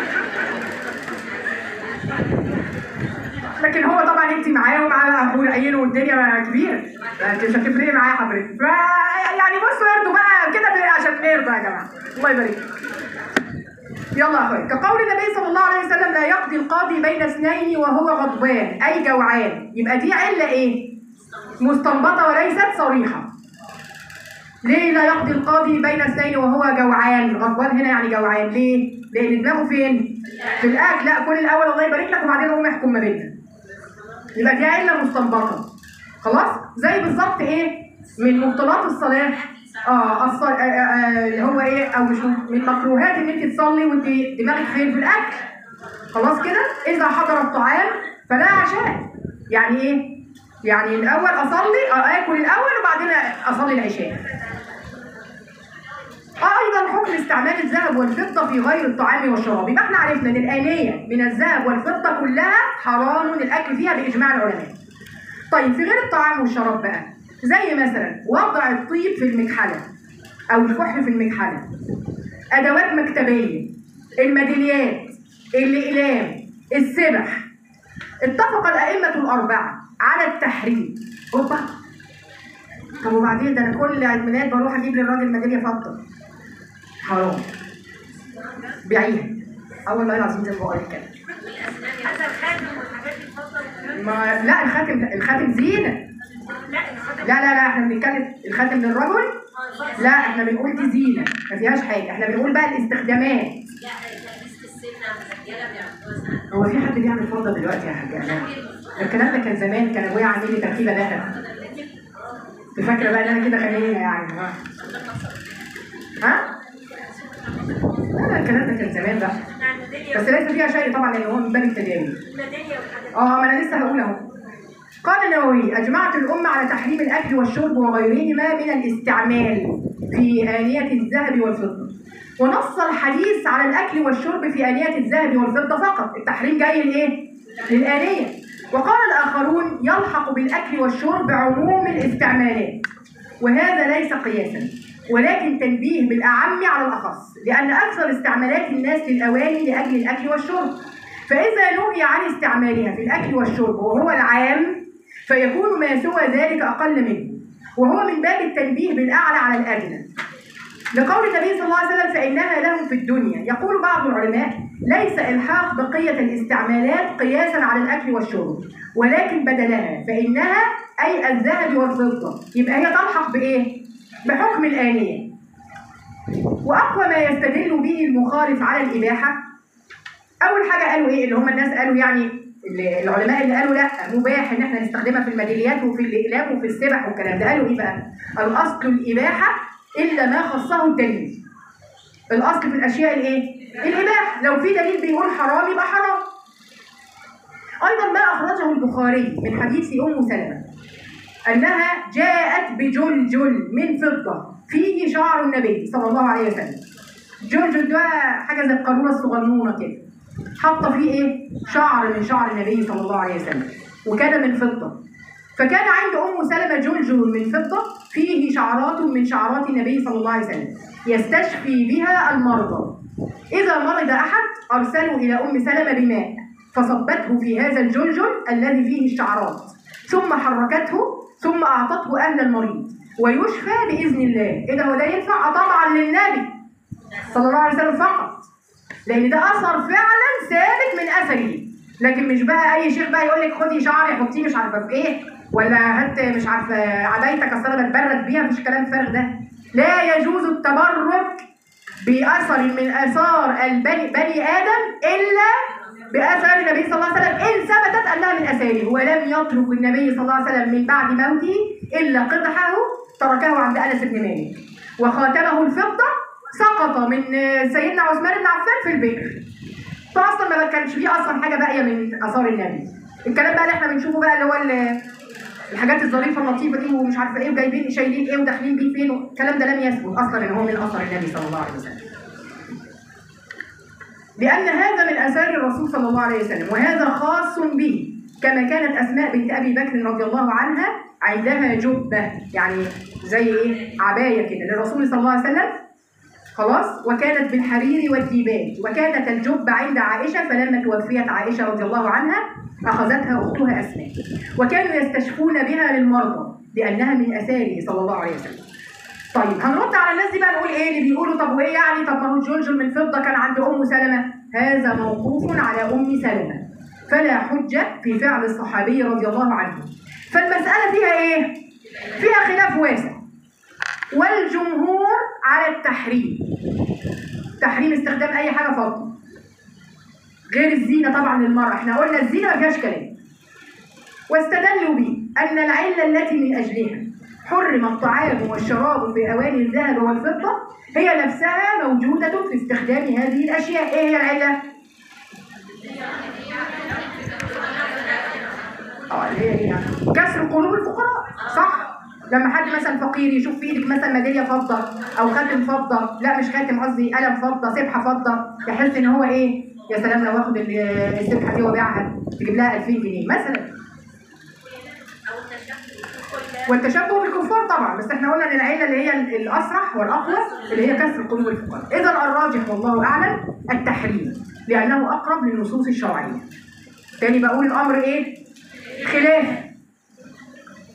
لكن هو طبعا انت معاه ومعاه ابو العين والدنيا كبيره انت مش هتفرقي معاه حضرتك ف يعني بصوا ارضوا بقى كده عشان نرضى يا جماعه الله يبارك فيك. يلا يا اخويا كقول النبي صلى الله عليه وسلم لا يقضي القاضي بين اثنين وهو غضبان اي جوعان يبقى دي عله ايه مستنبطه وليست صريحه ليه لا يقضي القاضي بين اثنين وهو جوعان غضبان هنا يعني جوعان ليه لان دماغه فين في الاكل لا كل الاول الله يبارك لك وبعدين هو يحكم ما بيننا يبقى دي عله مستنبطه خلاص زي بالظبط ايه من مبطلات الصلاه اه الص- آه، آه، اللي هو ايه او مش من من مكروهات ان انت تصلي وانت دماغك فين في الاكل خلاص كده اذا حضر الطعام فلا عشاء يعني ايه يعني الاول اصلي آه، اكل الاول وبعدين اصلي العشاء ايضا حكم استعمال الذهب والفضه في غير الطعام والشراب يبقى احنا عرفنا ان الانيه من الذهب والفضه كلها حرام الاكل فيها باجماع العلماء طيب في غير الطعام والشراب بقى زي مثلا وضع الطيب في المكحله او الكحل في المكحله ادوات مكتبيه الميداليات الاقلام السبح اتفق الائمه الاربعه على التحريم اوبا طب وبعدين ده انا كل عيد ميلاد بروح اجيب للراجل ميداليه فضه حرام بيعيها اه والله العظيم زي ما بقول لك كده هذا الخاتم والحاجات دي اتفضل ما لا الخاتم الخاتم زينه لا الخاتم لا لا لا احنا بنتكلم الخاتم للرجل لا احنا بنقول دي زينه ما فيهاش حاجه احنا بنقول بقى الاستخدامات هو في حد بيعمل فضه دلوقتي يا حاج انا الكلام ده كان زمان كان ابويا عامل لي تركيبه ذهب انت فاكره بقى ان انا كده غنيه يعني ها ها لا لا الكلام ده كان زمان بقى بتاع الميداليه بس ليس فيها شيء طبعا لان هو من باب التداوي الميداليه والحاجات دي اه ما انا لسه هقول اهو قال النووي اجمعت الامه على تحريم الاكل والشرب وغيرهما من الاستعمال في انيه الذهب والفضه ونص الحديث على الاكل والشرب في انيه الذهب والفضه فقط التحريم جاي لايه للانيه وقال الاخرون يلحق بالاكل والشرب عموم الاستعمالات وهذا ليس قياسا ولكن تنبيه بالاعم على الاخص لان اكثر استعمالات الناس للاواني لاجل الاكل والشرب فإذا نهي عن استعمالها في الأكل والشرب وهو العام فيكون ما سوى ذلك أقل منه وهو من باب التنبيه بالأعلى على الأدنى لقول النبي صلى الله عليه وسلم فإنها لهم في الدنيا يقول بعض العلماء ليس إلحاق بقية الاستعمالات قياسا على الأكل والشرب ولكن بدلها فإنها أي الذهب والفضة يبقى هي تلحق بإيه؟ بحكم الآنية وأقوى ما يستدل به المخالف على الإباحة اول حاجه قالوا ايه اللي هم الناس قالوا يعني اللي- العلماء اللي قالوا لا مباح ان احنا نستخدمها في الميداليات وفي الاقلام وفي السبح والكلام ده قالوا ايه بقى الاصل الاباحه الا ما خصه الدليل الاصل في الاشياء الايه الاباحه لو في دليل بيقول حرام يبقى حرام ايضا ما اخرجه البخاري من حديث ام سلمه انها جاءت بجلجل من فضه فيه شعر النبي صلى الله عليه وسلم جلجل ده حاجه زي القاروره الصغنونه كده حاطه فيه ايه شعر من شعر النبي صلى الله عليه وسلم وكان من فضه فكان عند ام سلمه جلجل من فضه فيه شعرات من شعرات النبي صلى الله عليه وسلم يستشفي بها المرضى اذا مرض احد ارسلوا الى ام سلمه بماء فصبته في هذا الجلجل الذي فيه الشعرات ثم حركته ثم اعطته اهل المريض ويشفى باذن الله اذا هو ده ينفع طبعا للنبي صلى الله عليه وسلم فقط لان ده اثر فعلا ثابت من اثره لكن مش بقى اي شيخ بقى يقول لك خدي شعري حطيه مش عارفه في ايه ولا هات مش عارفه عبايتك اصل انا بتبرد بيها مش كلام فارغ ده لا يجوز التبرك باثر من اثار البني بني ادم الا باثار النبي صلى الله عليه وسلم ان ثبتت انها من اثاره ولم يترك النبي صلى الله عليه وسلم من بعد موته الا قدحه تركه عند انس بن مالك وخاتمه الفضه سقط من سيدنا عثمان بن عفان في البئر فاصلا ما كانش فيه اصلا حاجه باقيه من اثار النبي الكلام بقى اللي احنا بنشوفه بقى اللي هو ال- الحاجات الظريفه اللطيفه دي ومش عارفه ايه وجايبين شايلين ايه وداخلين بيه فين الكلام ده لم يثبت اصلا ان هو من اثر النبي صلى الله عليه وسلم لأن هذا من آثار الرسول صلى الله عليه وسلم وهذا خاص به كما كانت أسماء بنت أبي بكر رضي الله عنها عندها جبة يعني زي إيه عباية كده للرسول صلى الله عليه وسلم خلاص وكانت بالحرير والديباج وكانت الجبة عند عائشة فلما توفيت عائشة رضي الله عنها أخذتها أختها أسماء وكانوا يستشفون بها للمرضى لأنها من أثاره صلى الله عليه وسلم طيب هنرد على الناس دي بقى نقول ايه اللي بيقولوا طب وايه يعني طب ما هو جلجل من فضه كان عند ام سلمه هذا موقوف على ام سلمه فلا حجه في فعل الصحابي رضي الله عنه فالمساله فيها ايه فيها خلاف واسع والجمهور على التحريم تحريم استخدام اي حاجه فضه غير الزينه طبعا للمراه احنا قلنا الزينه ما فيهاش كلام واستدلوا به أن العلة التي من أجلها حرم الطعام والشراب في أواني الذهب والفضة هي نفسها موجودة في استخدام هذه الأشياء إيه هي العلة؟ اه اللي هي ايه يعني؟ كسر قلوب الفقراء صح لما حد مثلا فقير يشوف في ايدك مثلا ميداليه فضه او خاتم فضه لا مش خاتم قصدي قلم فضه سبحه فضه يحس ان هو ايه يا سلام لو واخد ال- السبحه دي وبيعها تجيب لها 2000 جنيه مثلا والتشبه بالكفار طبعا بس احنا قلنا ان العله اللي هي ال- الاسرح والاقوى اللي هي كسر قلوب الفقراء اذا الراجح والله اعلم التحريم لانه اقرب للنصوص الشرعيه تاني بقول الامر ايه خلاف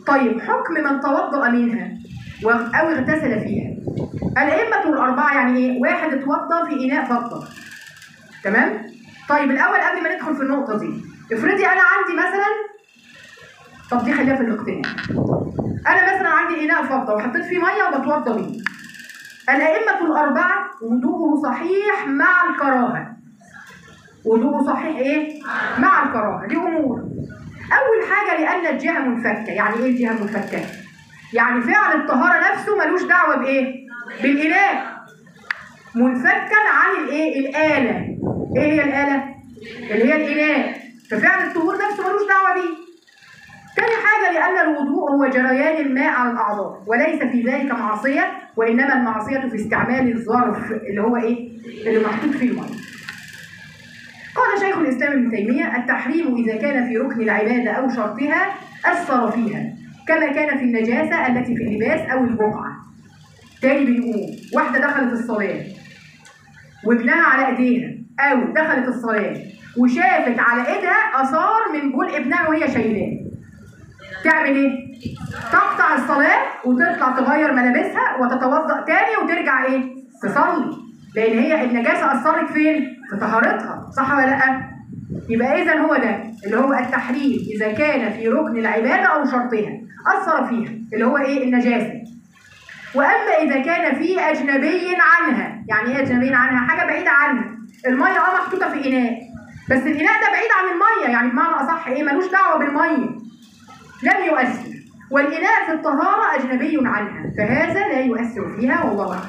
طيب حكم من توضأ منها و- أو اغتسل فيها الأئمة الأربعة يعني إيه؟ واحد اتوضأ في إناء فضة تمام؟ طيب الأول قبل ما ندخل في النقطة دي افرضي أنا عندي مثلا طب دي خليها في الاقتناع أنا مثلا عندي إناء فضة وحطيت فيه مية وبتوضأ بيه الأئمة الأربعة وضوءه صحيح مع الكراهة وضوءه صحيح إيه؟ مع الكراهة دي أمور أول حاجة لأن الجهة منفكة يعني إيه الجهة منفكة؟ يعني فعل الطهارة نفسه ملوش دعوة بإيه؟ بالإناء منفكا عن الإيه؟ الآلة إيه هي الآلة؟ اللي هي الإناء ففعل الطهور نفسه ملوش دعوة بيه تاني حاجة لأن الوضوء هو جريان الماء على الأعضاء وليس في ذلك معصية وإنما المعصية في استعمال الظرف اللي هو إيه؟ اللي محطوط فيه المية قال شيخ الإسلام ابن تيمية التحريم إذا كان في ركن العبادة أو شرطها أثر فيها كما كان في النجاسة التي في اللباس أو البقعة تاني بنقول واحدة دخلت الصلاة وابنها على ايديها أو دخلت الصلاة وشافت على ايدها آثار من بول ابنها وهي شايلاه تعمل ايه؟ تقطع الصلاة وتطلع تغير ملابسها وتتوضأ تاني وترجع ايه؟ تصلي لأن هي النجاسة أثرت فين؟ في طهارتها صح ولا لأ؟ يبقى إذا هو ده اللي هو التحريم إذا كان في ركن العبادة أو شرطها أثر فيها اللي هو إيه؟ النجاسة وأما إذا كان في أجنبي عنها يعني إيه أجنبي عنها؟ حاجة بعيدة عنها المية أه محطوطة في إناء بس الإناء ده بعيد عن المية يعني بمعنى أصح إيه؟ ملوش دعوة بالمية لم يؤثر والإناء في الطهارة أجنبي عنها فهذا لا يؤثر فيها والله أعلم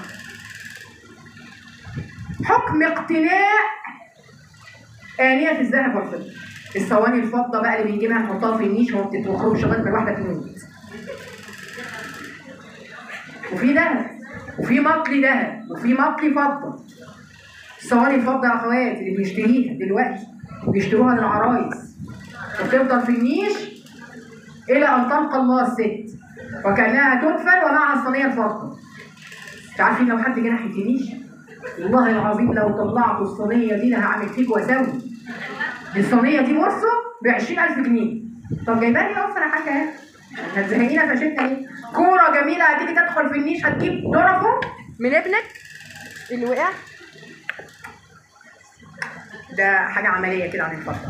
حكم اقتناء آنية الذهب والفضة الصواني الفضة بقى اللي بنجيبها نحطها في النيش وما بتتوخرش لغاية ما الواحدة تموت وفي ذهب وفي مطلي ذهب وفي مطلي فضة الصواني الفضة يا أخوات اللي بنشتريها دلوقتي بيشتروها للعرايس وتفضل في النيش إلى أن تلقى الله الست وكأنها تدفن ومعها الصينية الفضة عارفين لو حد جه ناحية النيش والله العظيم لو طلعت الصينية دي أنا هعمل فيك وأسوي دي الصينية دي مرصة ب 20000 جنيه طب جايبها لي أصلا يا حاجة اهي هتزهقينا فشتنا ليه؟ كورة جميلة هتيجي تدخل في النيش هتجيب ظرفه من ابنك اللي وقع ده حاجة عملية كده عن الفضة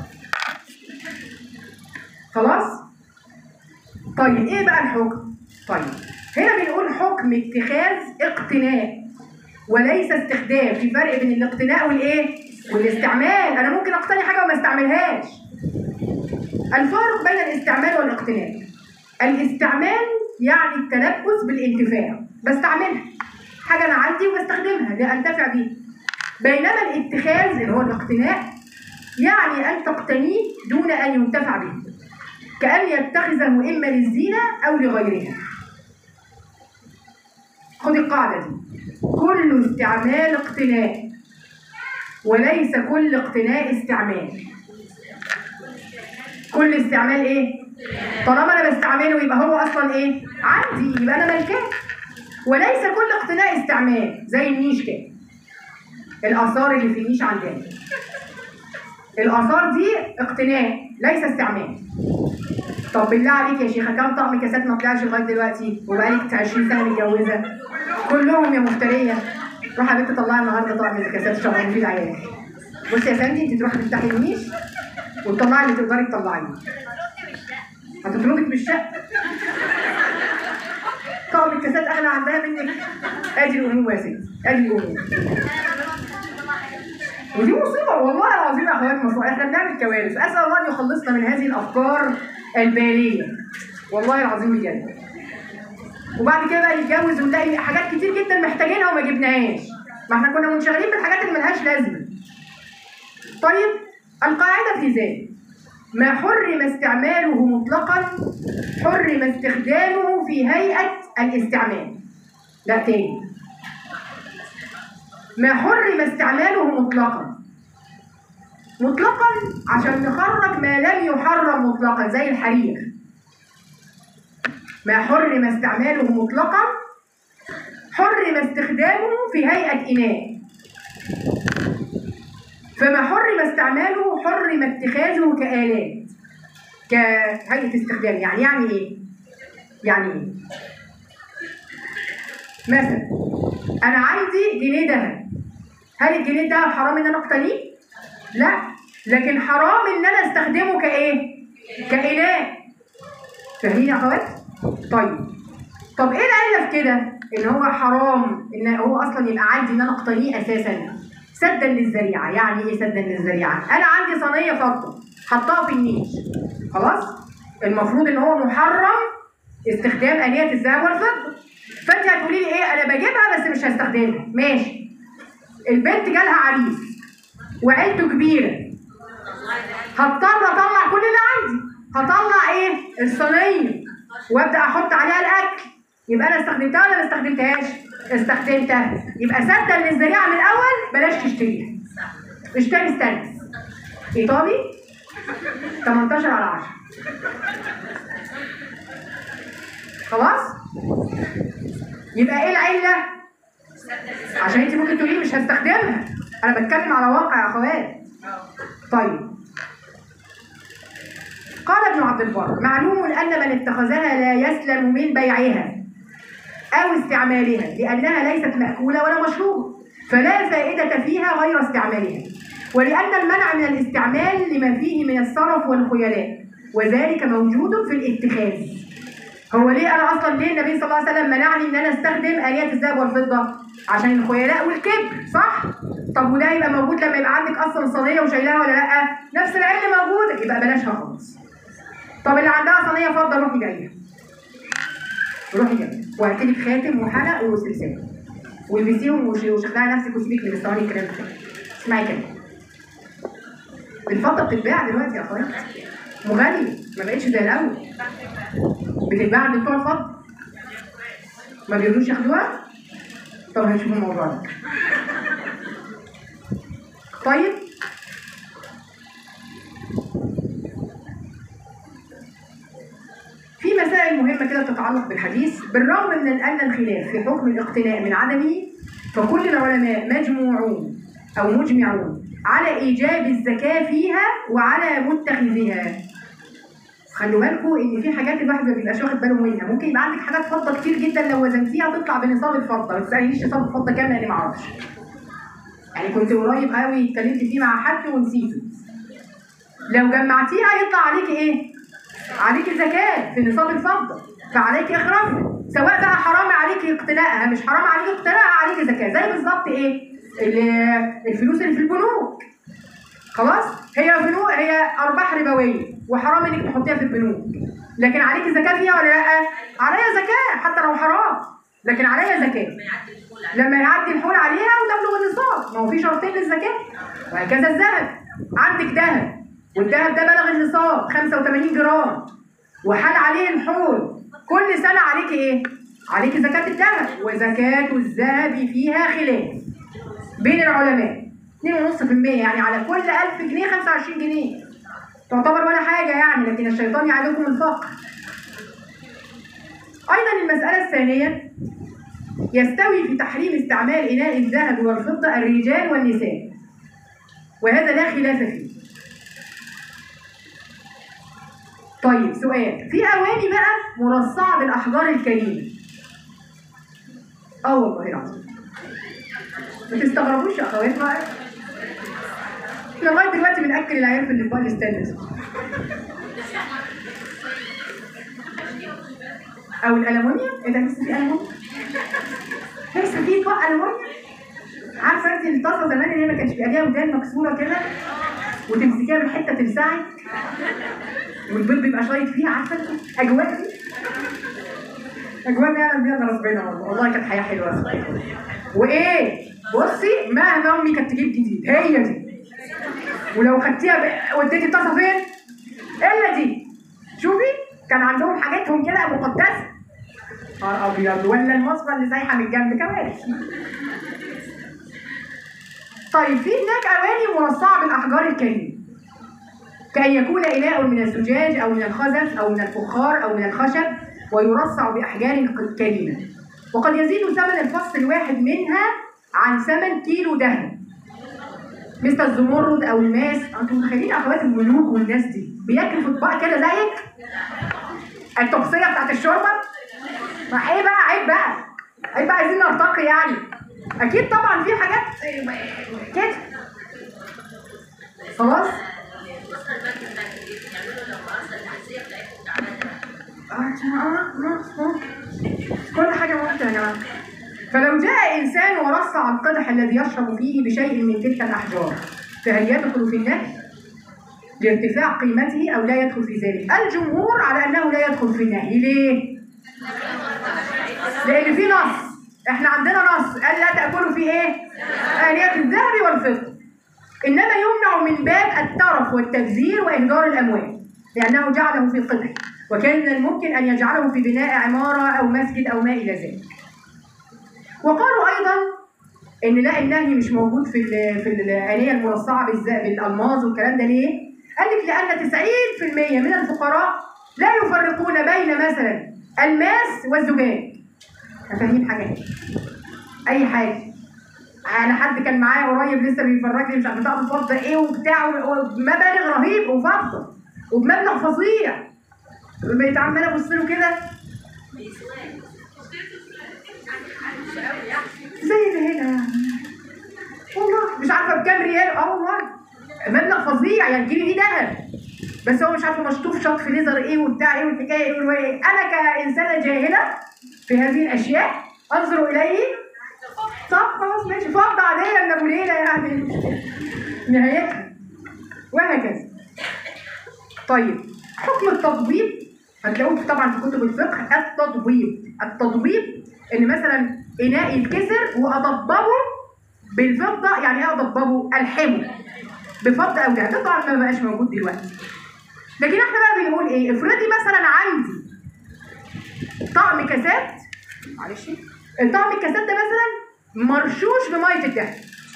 خلاص؟ طيب ايه بقى الحكم؟ طيب هنا بنقول حكم اتخاذ اقتناء وليس استخدام في فرق بين الاقتناء والايه؟ والاستعمال انا ممكن اقتني حاجه وما استعملهاش الفرق بين الاستعمال والاقتناء الاستعمال يعني التلبس بالانتفاع بستعملها حاجه انا عندي وبستخدمها لانتفع بيها بينما الاتخاذ اللي هو الاقتناء يعني ان تقتنيه دون ان ينتفع به كأن يتخذه إما للزينة أو لغيرها خد القاعدة دي كل استعمال اقتناء وليس كل اقتناء استعمال كل استعمال ايه؟ طالما انا بستعمله يبقى هو اصلا ايه؟ عندي يبقى انا ملكاه وليس كل اقتناء استعمال زي النيش كده الاثار اللي في النيش عندنا الاثار دي اقتناء ليس استعمال طب بالله عليك يا شيخه كم طقم كاسات ما طلعش لغايه دلوقتي وبقالك 20 سنه متجوزه كلهم يا مفتريه روح يا بنت طلعي النهارده طقم الكاسات شغالين فيه العيال بصي يا ساندي انت تروحي تفتحي النيش وتطلعي اللي تقدري تطلعيه هتطردك من الشقه طقم الكاسات اغلى عندها منك ادي الامور يا ستي ادي الامور ودي مصيبه والله العظيم يا اخوات مصيبه احنا بنعمل كوارث اسال الله ان يخلصنا من هذه الافكار الباليه والله العظيم بجد وبعد كده بقى نتجوز ونلاقي حاجات كتير جدا محتاجينها وما جبناهاش ما احنا كنا منشغلين بالحاجات اللي ملهاش لازمه طيب القاعده في ذلك ما حرم استعماله مطلقا حرم استخدامه في هيئه الاستعمال لا تاني ما حرم استعماله مطلقا مطلقا عشان نخرج ما لم يحرم مطلقا زي الحرير ما حرم استعماله مطلقا حرم استخدامه في هيئة إناء فما حرم استعماله حرم اتخاذه كآلات كهيئة استخدام يعني يعني إيه؟ يعني ايه؟ مثلا انا عندي جنيه دهب هل الجنيه الدهب حرام ان انا اقتنيه؟ لا لكن حرام ان انا استخدمه كايه؟ كإله فاهمين يا اخوات؟ طيب طب ايه العله في كده؟ ان هو حرام ان هو اصلا يبقى عندي ان انا اقتنيه اساسا سدا للذريعه، يعني ايه سدا للذريعه؟ انا عندي صينيه فضه حطها في النيش خلاص؟ المفروض ان هو محرم استخدام آلية الذهب والفضة فانت هتقولي لي ايه انا بجيبها بس مش هستخدمها ماشي البنت جالها عريس وعيلته كبيره هضطر اطلع كل اللي عندي هطلع ايه الصينيه وابدا احط عليها الاكل يبقى انا استخدمتها ولا ما استخدمتهاش استخدمتها يبقى سدا للذريعه من الاول بلاش تشتريها اشتري ستانلس ايطالي 18 على 10 خلاص يبقى ايه العله عشان انت ممكن تقولي مش هستخدمها انا بتكلم على واقع يا اخوات طيب قال ابن عبد البر معلوم ان من اتخذها لا يسلم من بيعها او استعمالها لانها ليست ماكوله ولا مشروبه فلا فائده فيها غير استعمالها ولان المنع من الاستعمال لما فيه من السرف والخيلاء وذلك موجود في الاتخاذ هو ليه انا اصلا ليه النبي صلى الله عليه وسلم منعني ان انا استخدم اليات الذهب والفضه عشان الخيلاء والكبر صح طب وده يبقى موجود لما يبقى عندك اصلا صينيه وشايلاها ولا لا نفس العله موجوده يبقى بلاشها خالص طب اللي عندها صينيه فضه روحي جايه روحي جايه وهاتي لك خاتم وحلق وسلسله والبسيهم وش- وشغلي نفسك وسيبك من الصواني الكلام ده اسمعي كده الفضه بتتباع دلوقتي يا اخويا وغاليه ما بقتش زي الاول بتتباع عند بتوع الفضه ما بيرضوش ياخدوها طب هنشوف الموضوع ده طيب في مسائل مهمة كده تتعلق بالحديث بالرغم من أن الخلاف في حكم الاقتناء من عدمه فكل العلماء مجموعون أو مجمعون على إيجاب الزكاة فيها وعلى متخذها خلوا بالكم ان في حاجات الواحد ما بيبقاش واخد باله منها ممكن يبقى عندك حاجات فضه كتير جدا لو وزنتيها تطلع بنصاب الفضه ما تسالنيش نصاب الفضه كام لاني ما اعرفش يعني كنت قريب قوي اتكلمت فيه مع حد ونسيته لو جمعتيها يطلع عليكي ايه عليكي زكاه في نصاب الفضه فعليكي اخراجها سواء بقى حرام عليكي اقتنائها مش حرام عليكي اقتنائها عليكي زكاه زي بالظبط ايه ال- الفلوس اللي في البنوك خلاص هي بنوك هي ارباح ربويه وحرام انك تحطيها في البنوك لكن عليكي زكاه فيها ولا لا عليا زكاه حتى لو حرام لكن عليا زكاه لما يعدي الحول عليها وتبلغ النصاب ما هو في شرطين للزكاه وهكذا الذهب عندك ذهب والذهب ده بلغ النصاب 85 جرام وحال عليه الحول كل سنه عليكي ايه عليكي زكاه الذهب وزكاه الذهب فيها خلاف بين العلماء 2.5% يعني على كل 1000 جنيه 25 جنيه تعتبر ولا حاجة يعني لكن الشيطان يعدكم الفقر أيضا المسألة الثانية يستوي في تحريم استعمال إناء الذهب والفضة الرجال والنساء وهذا لا خلاف فيه طيب سؤال في أواني بقى مرصعة بالأحجار الكريمة اه والله العظيم ما تستغربوش يا اخوات بقى احنا لغايه دلوقتي بناكل العيال في الاطباق الستانلس او الالومنيوم ايه ده لسه في الومنيوم لسه في اطباق الومنيوم عارفه انت الطاسه زمان اللي هي ما كانش بيبقى ليها ودان مكسوره كده وتمسكيها بالحته تلسعك والبيض بيبقى شايط فيها عارفه انت اجواء دي اجواء ما يعلم بيها الا ربنا والله والله كانت حياه حلوه وايه بصي مهما امي كانت تجيب جديد هي دي ولو خدتيها ب- وديتي الطاسه فين الا دي شوفي كان عندهم حاجاتهم كده مقدسه نهار ابيض ولا المصفى اللي سايحه من الجنب كمان طيب في هناك اواني مرصعه بالاحجار الكريمه كأن يكون إناء من الزجاج أو من الخزف أو من الفخار أو من الخشب ويرصع بأحجار كريمة وقد يزيد ثمن الفص الواحد منها عن ثمن كيلو ذهب مثل الزمرد أو الماس أنتم متخيلين أخوات الملوك والناس دي بياكلوا في اطباق كده زيك التوصيه بتاعت الشوربه ما عيب بقى عيب بقى عيب بقى عايزين نرتقي يعني اكيد طبعا في حاجات كده خلاص آه، آه، آه. كل حاجه ممكن يا جماعه فلو جاء انسان ورصع القدح الذي يشرب فيه بشيء من تلك الاحجار فهل يدخل في النهي لارتفاع قيمته او لا يدخل في ذلك الجمهور على انه لا يدخل في النهي ليه لان في نص احنا عندنا نص قال لا تاكلوا في ايه انيه الذهب والفضه انما يمنع من باب الترف والتبذير واهدار الاموال لانه جعله في القدح وكان من الممكن ان يجعله في بناء عماره او مسجد او ما الى ذلك وقالوا ايضا ان لا النهي مش موجود في ال- في الانيه المرصعه بالز- بالالماظ والكلام ده ليه؟ قال لك لان 90% من الفقراء لا يفرقون بين مثلا الماس والزجاج فاهمين حاجه اي حاجه انا حد كان معايا قريب لسه بيفرج لي مش عارف بتاع الفضه ايه وبتاع ومبالغ رهيب وفضه وبمبلغ فظيع بقيت عماله ابص له كده زي اللي هنا والله مش عارفه بكام ريال اه والله مبلغ فظيع يعني تجيبي بيه دهب بس هو مش عارفه مشطوف شطف ليزر ايه وبتاع ايه والحكايه ايه والروايه ايه انا كانسانه جاهله في هذه الاشياء انظر اليه طب خلاص ماشي فض عاديه من ابو ليلى يعني نهايتها وهكذا طيب حكم التضبيط هتلاقوه طبعا في كتب الفقه التضبيط التضبيط ان مثلا اناء يتكسر واضببه بالفضه يعني ايه اضببه الحمه بفضه او ذهب ده طبعا ما بقاش موجود دلوقتي لكن احنا بقى بنقول ايه افرضي مثلا عندي طقم كاسات معلش الطقم الكاسات ده مثلا مرشوش بميه الدهب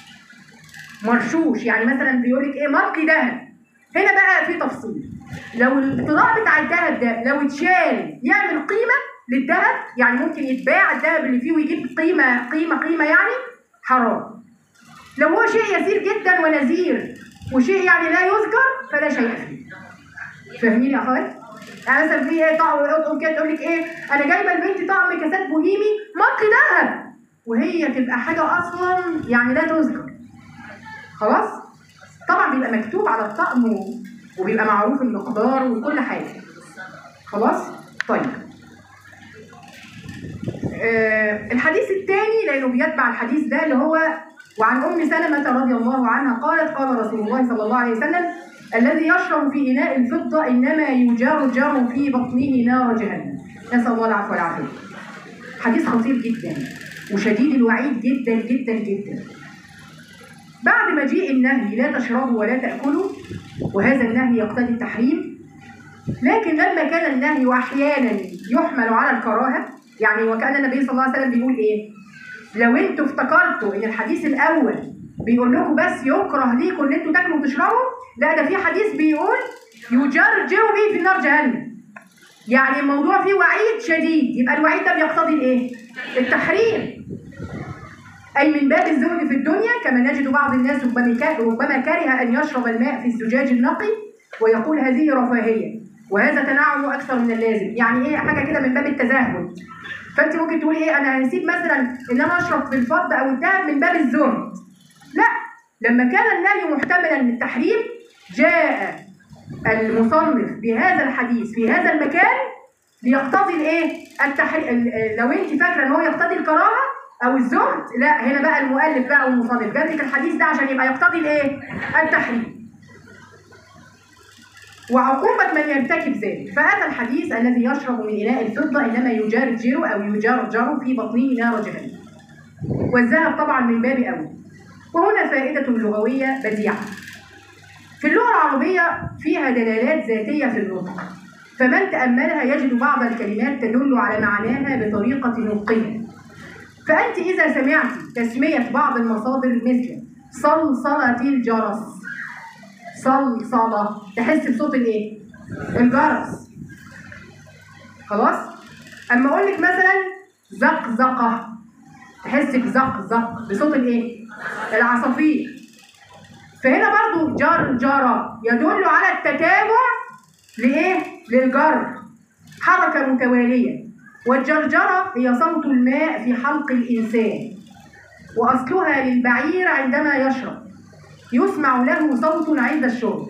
مرشوش يعني مثلا بيقول لك ايه مرقي دهب هنا بقى في تفصيل لو الطلاع بتاع الذهب ده لو اتشال يعمل قيمه للذهب يعني ممكن يتباع الذهب اللي فيه ويجيب قيمه قيمه قيمه يعني حرام لو هو شيء يسير جدا ونزير وشيء يعني لا يذكر فلا شيء فيه فاهمين يا اخوات؟ يعني مثلا في ايه طعم اطقم كده تقول لك ايه انا جايبه لبنتي طعم كاسات بوهيمي مارك ذهب وهي تبقى حاجه اصلا يعني لا تذكر خلاص؟ طبعا بيبقى مكتوب على الطقم و- وبيبقى معروف المقدار وكل حاجه خلاص؟ طيب آه الحديث الثاني لانه بيتبع الحديث ده اللي هو وعن ام سلمه رضي الله عنها قالت قال رسول الله صلى الله عليه وسلم الذي يشرب في اناء الفضه انما يجار جار في بطنه نار جهنم نسال الله العفو والعافيه حديث خطير جدا وشديد الوعيد جدا جدا جدا بعد مجيء النهي لا تشربوا ولا تاكلوا وهذا النهي يقتضي التحريم لكن لما كان النهي احيانا يحمل على الكراهه يعني وكان النبي صلى الله عليه وسلم بيقول ايه لو انتوا افتكرتوا ان الحديث الاول بيقول لكم بس يكره ليكم ان انتوا تاكلوا وتشربوا لا ده في حديث بيقول يجرجر به في نار جهنم يعني الموضوع فيه وعيد شديد يبقى الوعيد ده بيقتضي الايه التحريم أي من باب الزهد في الدنيا كما نجد بعض الناس ربما كا- ربما كره أن يشرب الماء في الزجاج النقي ويقول هذه رفاهية وهذا تنعم أكثر من اللازم يعني إيه حاجة كده من باب التزهد فأنت ممكن تقولي إيه أنا هسيب مثلا إن أنا أشرب في الفضة أو الذهب من باب الزهد لا لما كان النهي محتملا للتحريم جاء المصنف بهذا الحديث في هذا المكان ليقتضي الايه التحريم لو انت فاكره ان هو يقتضي الكراهه او الزهد لا هنا بقى المؤلف بقى والمصنف جاب لك الحديث ده عشان يبقى يقتضي الايه التحريم وعقوبة من يرتكب ذلك فهذا الحديث الذي يشرب من إناء الفضة إنما يجرجر أو يجرجر في بطنه نار جهنم والذهب طبعا من باب أول وهنا فائدة لغوية بديعة في اللغة العربية فيها دلالات ذاتية في النطق فمن تأملها يجد بعض الكلمات تدل على معناها بطريقة نطقها فأنت إذا سمعت تسمية بعض المصادر مثل صلصلة الجرس صلصلة تحس بصوت الايه؟ الجرس خلاص؟ أما أقول لك مثلا زقزقة تحس بزقزق بصوت الايه؟ العصافير فهنا برضو جر جرى يدل على التتابع لايه؟ للجر حركة حركة متوالية والجرجرة هي صوت الماء في حلق الإنسان وأصلها للبعير عندما يشرب يسمع له صوت عند الشرب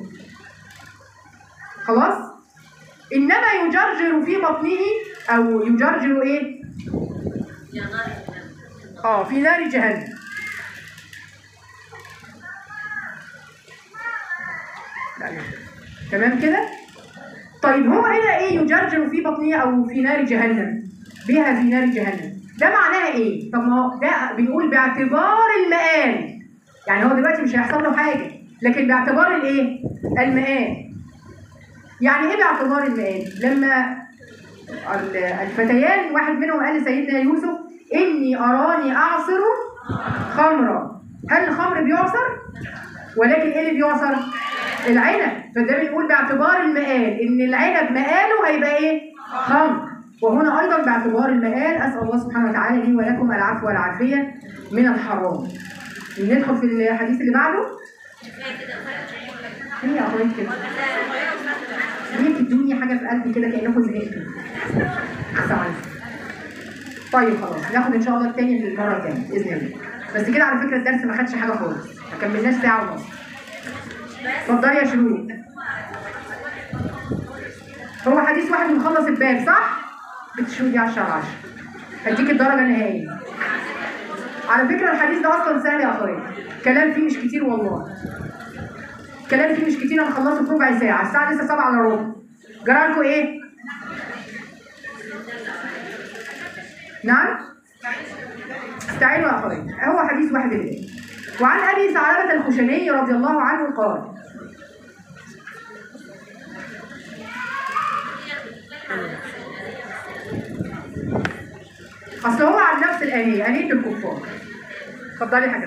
خلاص إنما يجرجر في بطنه أو يجرجر إيه اه في نار جهنم لا، لا. تمام كده طيب هو هنا ايه يجرجر في بطنه او في نار جهنم بها في نار جهنم ده معناها ايه طب ما هو ده بنقول باعتبار المآل يعني هو دلوقتي مش هيحصل له حاجه لكن باعتبار الايه المآل يعني ايه باعتبار المآل لما ال- الفتيان واحد منهم قال لسيدنا يوسف اني اراني اعصر خمرا هل الخمر بيعصر ولكن ايه اللي بيعصر العنب فده بنقول باعتبار المآل ان العنب مآله هيبقى ايه خمر وهنا ايضا باعتبار المآل اسال الله سبحانه وتعالى لي ولكم العفو والعافيه من الحرام ندخل في الحديث اللي بعده ايه يا اخويا كده ليه تدوني حاجه في قلبي كده كانكم زهقتوا بس عارف. طيب خلاص ناخد ان شاء الله التاني المره التانيه باذن الله بس كده على فكره الدرس ما خدش حاجه خالص ما كملناش ساعه ونص اتفضلي يا شروق هو حديث واحد ونخلص الباب صح؟ بتشوفي 10 على 10 هديك الدرجه النهائيه على فكره الحديث ده اصلا سهل يا اخويا كلام فيه مش كتير والله كلام فيه مش كتير هنخلصه في ربع ساعه الساعه لسه 7 الا ربع جرى لكم ايه؟ نعم؟ استعينوا يا اخويا هو حديث واحد الليل وعن ابي ثعلبه الخشني رضي الله عنه قال اصل هو عن نفس الانيه انيه الكفار اتفضلي يا حاجه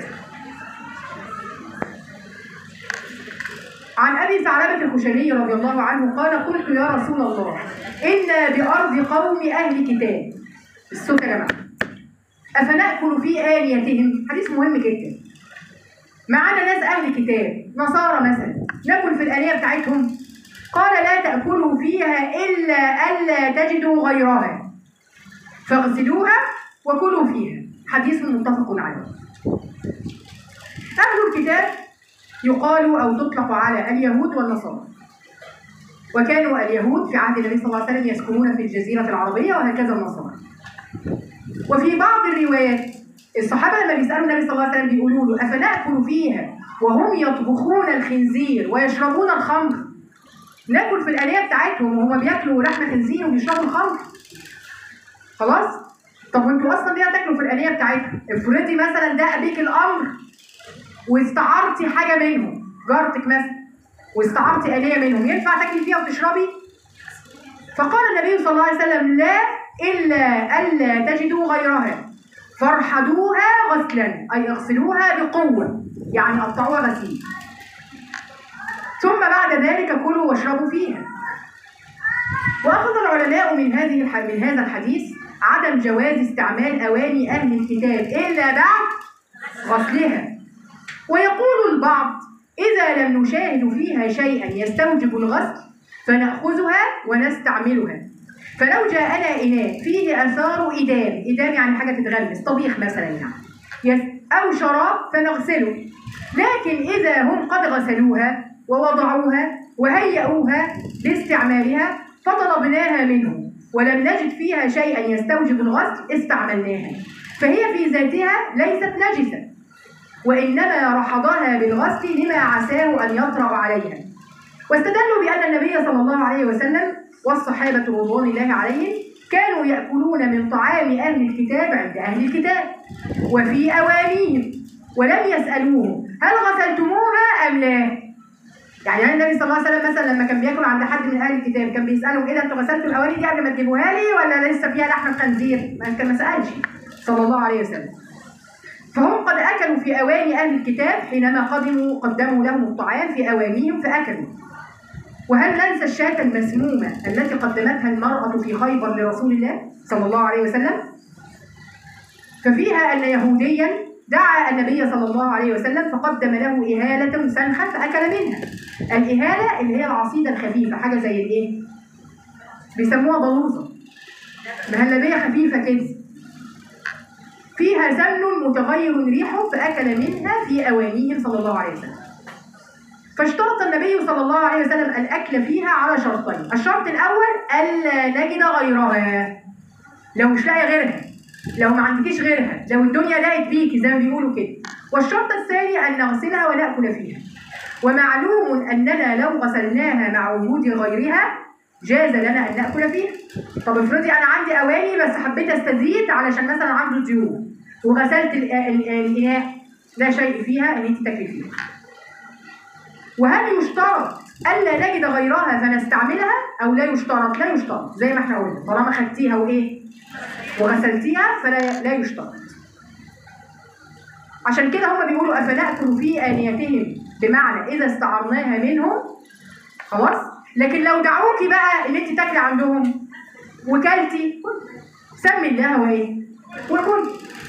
عن ابي ثعلبه الخشني رضي الله عنه قال قلت يا رسول الله انا بارض قوم اهل كتاب الصوت يا جماعه افناكل في اليتهم حديث مهم جدا معانا ناس اهل كتاب نصارى مثلا ناكل في الانيه بتاعتهم قال لا تاكلوا فيها الا الا تجدوا غيرها فاغسلوها وكلوا فيها حديث متفق عليه أهل الكتاب يقال أو تطلق على اليهود والنصارى وكانوا اليهود في عهد النبي صلى الله عليه وسلم يسكنون في الجزيرة العربية وهكذا النصارى وفي بعض الروايات الصحابة لما بيسألوا النبي صلى الله عليه وسلم بيقولوا له أفنأكل فيها وهم يطبخون الخنزير ويشربون الخمر ناكل في الآلية بتاعتهم وهم بياكلوا لحم خنزير وبيشربوا الخمر خلاص طب وانتوا اصلا ليه هتاكلوا في الآلية بتاعتها افرضي مثلا ده بيك الامر واستعرتي حاجه منهم جارتك مثلا واستعرتي آلية منهم ينفع تاكلي فيها وتشربي فقال النبي صلى الله عليه وسلم لا الا الا تجدوا غيرها فارحدوها غسلا اي اغسلوها بقوه يعني قطعوها غسيل ثم بعد ذلك كلوا واشربوا فيها واخذ العلماء من هذه الح... من هذا الحديث عدم جواز استعمال اواني اهل الكتاب الا بعد غسلها ويقول البعض اذا لم نشاهد فيها شيئا يستوجب الغسل فناخذها ونستعملها فلو جاءنا اناء فيه اثار ادام ادام يعني حاجه تتغمس طبيخ مثلا يعني يس- او شراب فنغسله لكن اذا هم قد غسلوها ووضعوها وهيئوها لاستعمالها فطلبناها منهم ولم نجد فيها شيئا يستوجب الغسل استعملناها فهي في ذاتها ليست نجسة وإنما رحضها بالغسل لما عساه أن يطرأ عليها واستدلوا بأن النبي صلى الله عليه وسلم والصحابة رضوان الله عليهم كانوا يأكلون من طعام أهل الكتاب عند أهل الكتاب وفي أوانيهم ولم يسألوهم هل غسلتموها أم لا؟ يعني هل النبي صلى الله عليه وسلم مثلا لما كان بياكل عند حد من اهل الكتاب كان بيسالهم ايه ده انتوا غسلتوا الاواني دي قبل ما تجيبوها لي ولا لسه فيها لحم خنزير؟ ما كان ما سالش صلى الله عليه وسلم. فهم قد اكلوا في اواني اهل الكتاب حينما قدموا قدموا لهم الطعام في اوانيهم فاكلوا. وهل ننسى الشاة المسمومة التي قدمتها المرأة في خيبر لرسول الله صلى الله عليه وسلم؟ ففيها أن يهوديا دعا النبي صلى الله عليه وسلم فقدم له إهالة سنخة فأكل منها. الإهالة اللي هي العصيدة الخفيفة حاجة زي الإيه؟ بيسموها بلوزة مهلبيه خفيفه كده فيها سمن متغير ريحه فاكل منها في اوانيهم صلى الله عليه وسلم فاشترط النبي صلى الله عليه وسلم الاكل فيها على شرطين الشرط الاول الا نجد غيرها لو مش لاقي غيرها لو ما عندكيش غيرها لو الدنيا لقت بيكي زي ما بيقولوا كده والشرط الثاني ان نغسلها وناكل فيها ومعلوم اننا لو غسلناها مع وجود غيرها جاز لنا ان ناكل فيها طب افرضي انا عندي اواني بس حبيت استزيد علشان مثلا عنده ضيوف وغسلت ال- ال- الاناء لا شيء فيها ان انت تاكلي فيها وهل يشترط الا نجد غيرها فنستعملها او لا يشترط لا يشترط زي ما احنا قلنا طالما خدتيها وايه وغسلتيها فلا لا يشترط عشان كده هما بيقولوا افناكل في انيتهم بمعنى اذا استعرناها منهم خلاص لكن لو دعوكي بقى ان انت تاكلي عندهم وكلتي سمي الله وايه وكل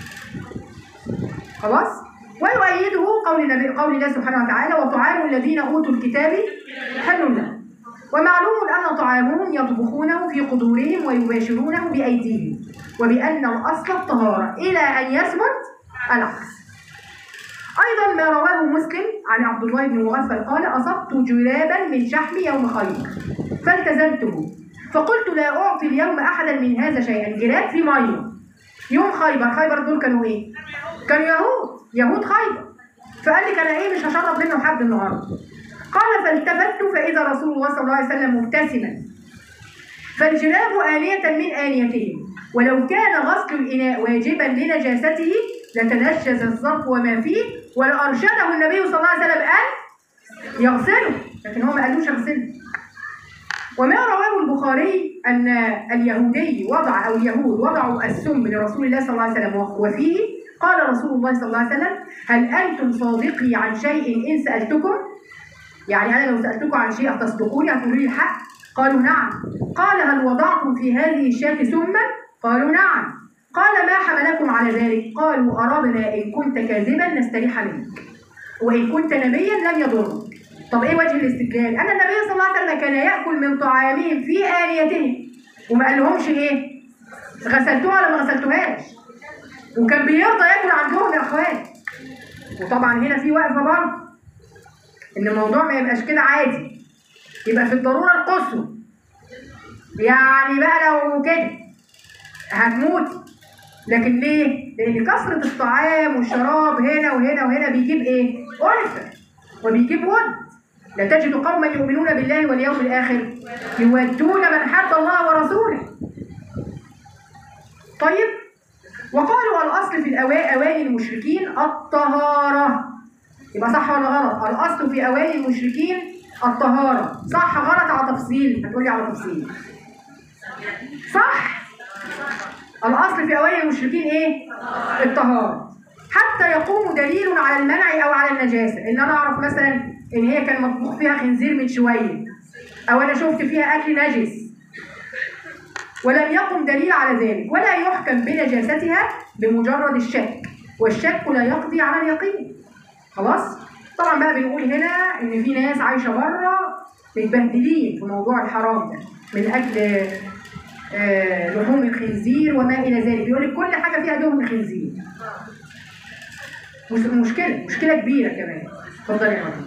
خلاص ويؤيده قول النبي قول الله سبحانه وتعالى وطعام الذين اوتوا الكتاب حل لهم ومعلوم ان طعامهم يطبخونه في قدورهم ويباشرونه بايديهم وبان الاصل الطهاره الى ان يثبت العكس ايضا ما رواه مسلم عن عبد الله بن مغفل قال اصبت جلابا من شحم يوم خيبر فالتزمته فقلت لا اعطي اليوم احدا من هذا شيئا جلاب في ميه يوم خيبر خيبر دول كانوا ايه كانوا يهود يهود خيبر فقال لك انا ايه مش هشرب منه حد النهارده قال فالتفت فاذا رسول الله صلى الله عليه وسلم مبتسما فالجلاب آنية من آنيتهم ولو كان غسل الإناء واجبا لنجاسته لتنجس الظرف وما فيه ولأرشده النبي صلى الله عليه وسلم أن يغسله لكن هو ما قالوش اغسله وما رواه البخاري أن اليهودي وضع أو اليهود وضعوا السم لرسول الله صلى الله عليه وسلم وفيه قال رسول الله صلى الله عليه وسلم هل أنتم صادقي عن شيء إن سألتكم يعني أنا لو سألتكم عن شيء هتصدقوني هتقولوا لي الحق قالوا نعم قال هل وضعتم في هذه الشاة سما قالوا نعم قال ما حملكم على ذلك قالوا أردنا إن كنت كاذبا نستريح منك وإن كنت نبيا لم يضرك طب إيه وجه الاستدلال أن النبي صلى الله عليه وسلم كان يأكل من طعامهم في آنيتهم وما قال لهمش إيه غسلتوها ولا ما غسلتوهاش وكان بيرضى ياكل عندهم يا اخوان وطبعا هنا في وقفه برضه ان الموضوع ما يبقاش كده عادي يبقى في الضروره القصوى يعني بقى لو كده هتموتي لكن ليه؟ لأن كثرة الطعام والشراب هنا وهنا وهنا بيجيب إيه؟ ألفة وبيجيب ود لا تجد قوما يؤمنون بالله واليوم الآخر يودون من حد الله ورسوله طيب وقالوا الأصل في الأوا- أواني المشركين الطهارة يبقى صح ولا غلط؟ الأصل في أواني المشركين الطهارة صح غلط على تفصيل هتقولي على تفصيل صح الأصل في أواني المشركين إيه؟ الطهارة حتى يقوم دليل على المنع أو على النجاسة إن أنا أعرف مثلا إن هي كان مطبوخ فيها خنزير من شوية أو أنا شفت فيها أكل نجس ولم يقم دليل على ذلك ولا يحكم بنجاستها بمجرد الشك والشك لا يقضي على اليقين خلاص طبعا بقى بنقول هنا ان في ناس عايشه بره متبهدلين في موضوع الحرام ده من اجل آه، لحوم الخنزير وما الى ذلك بيقول لك كل حاجه فيها دهن خنزير مش- مشكله مشكله كبيره كمان اتفضل يا مريم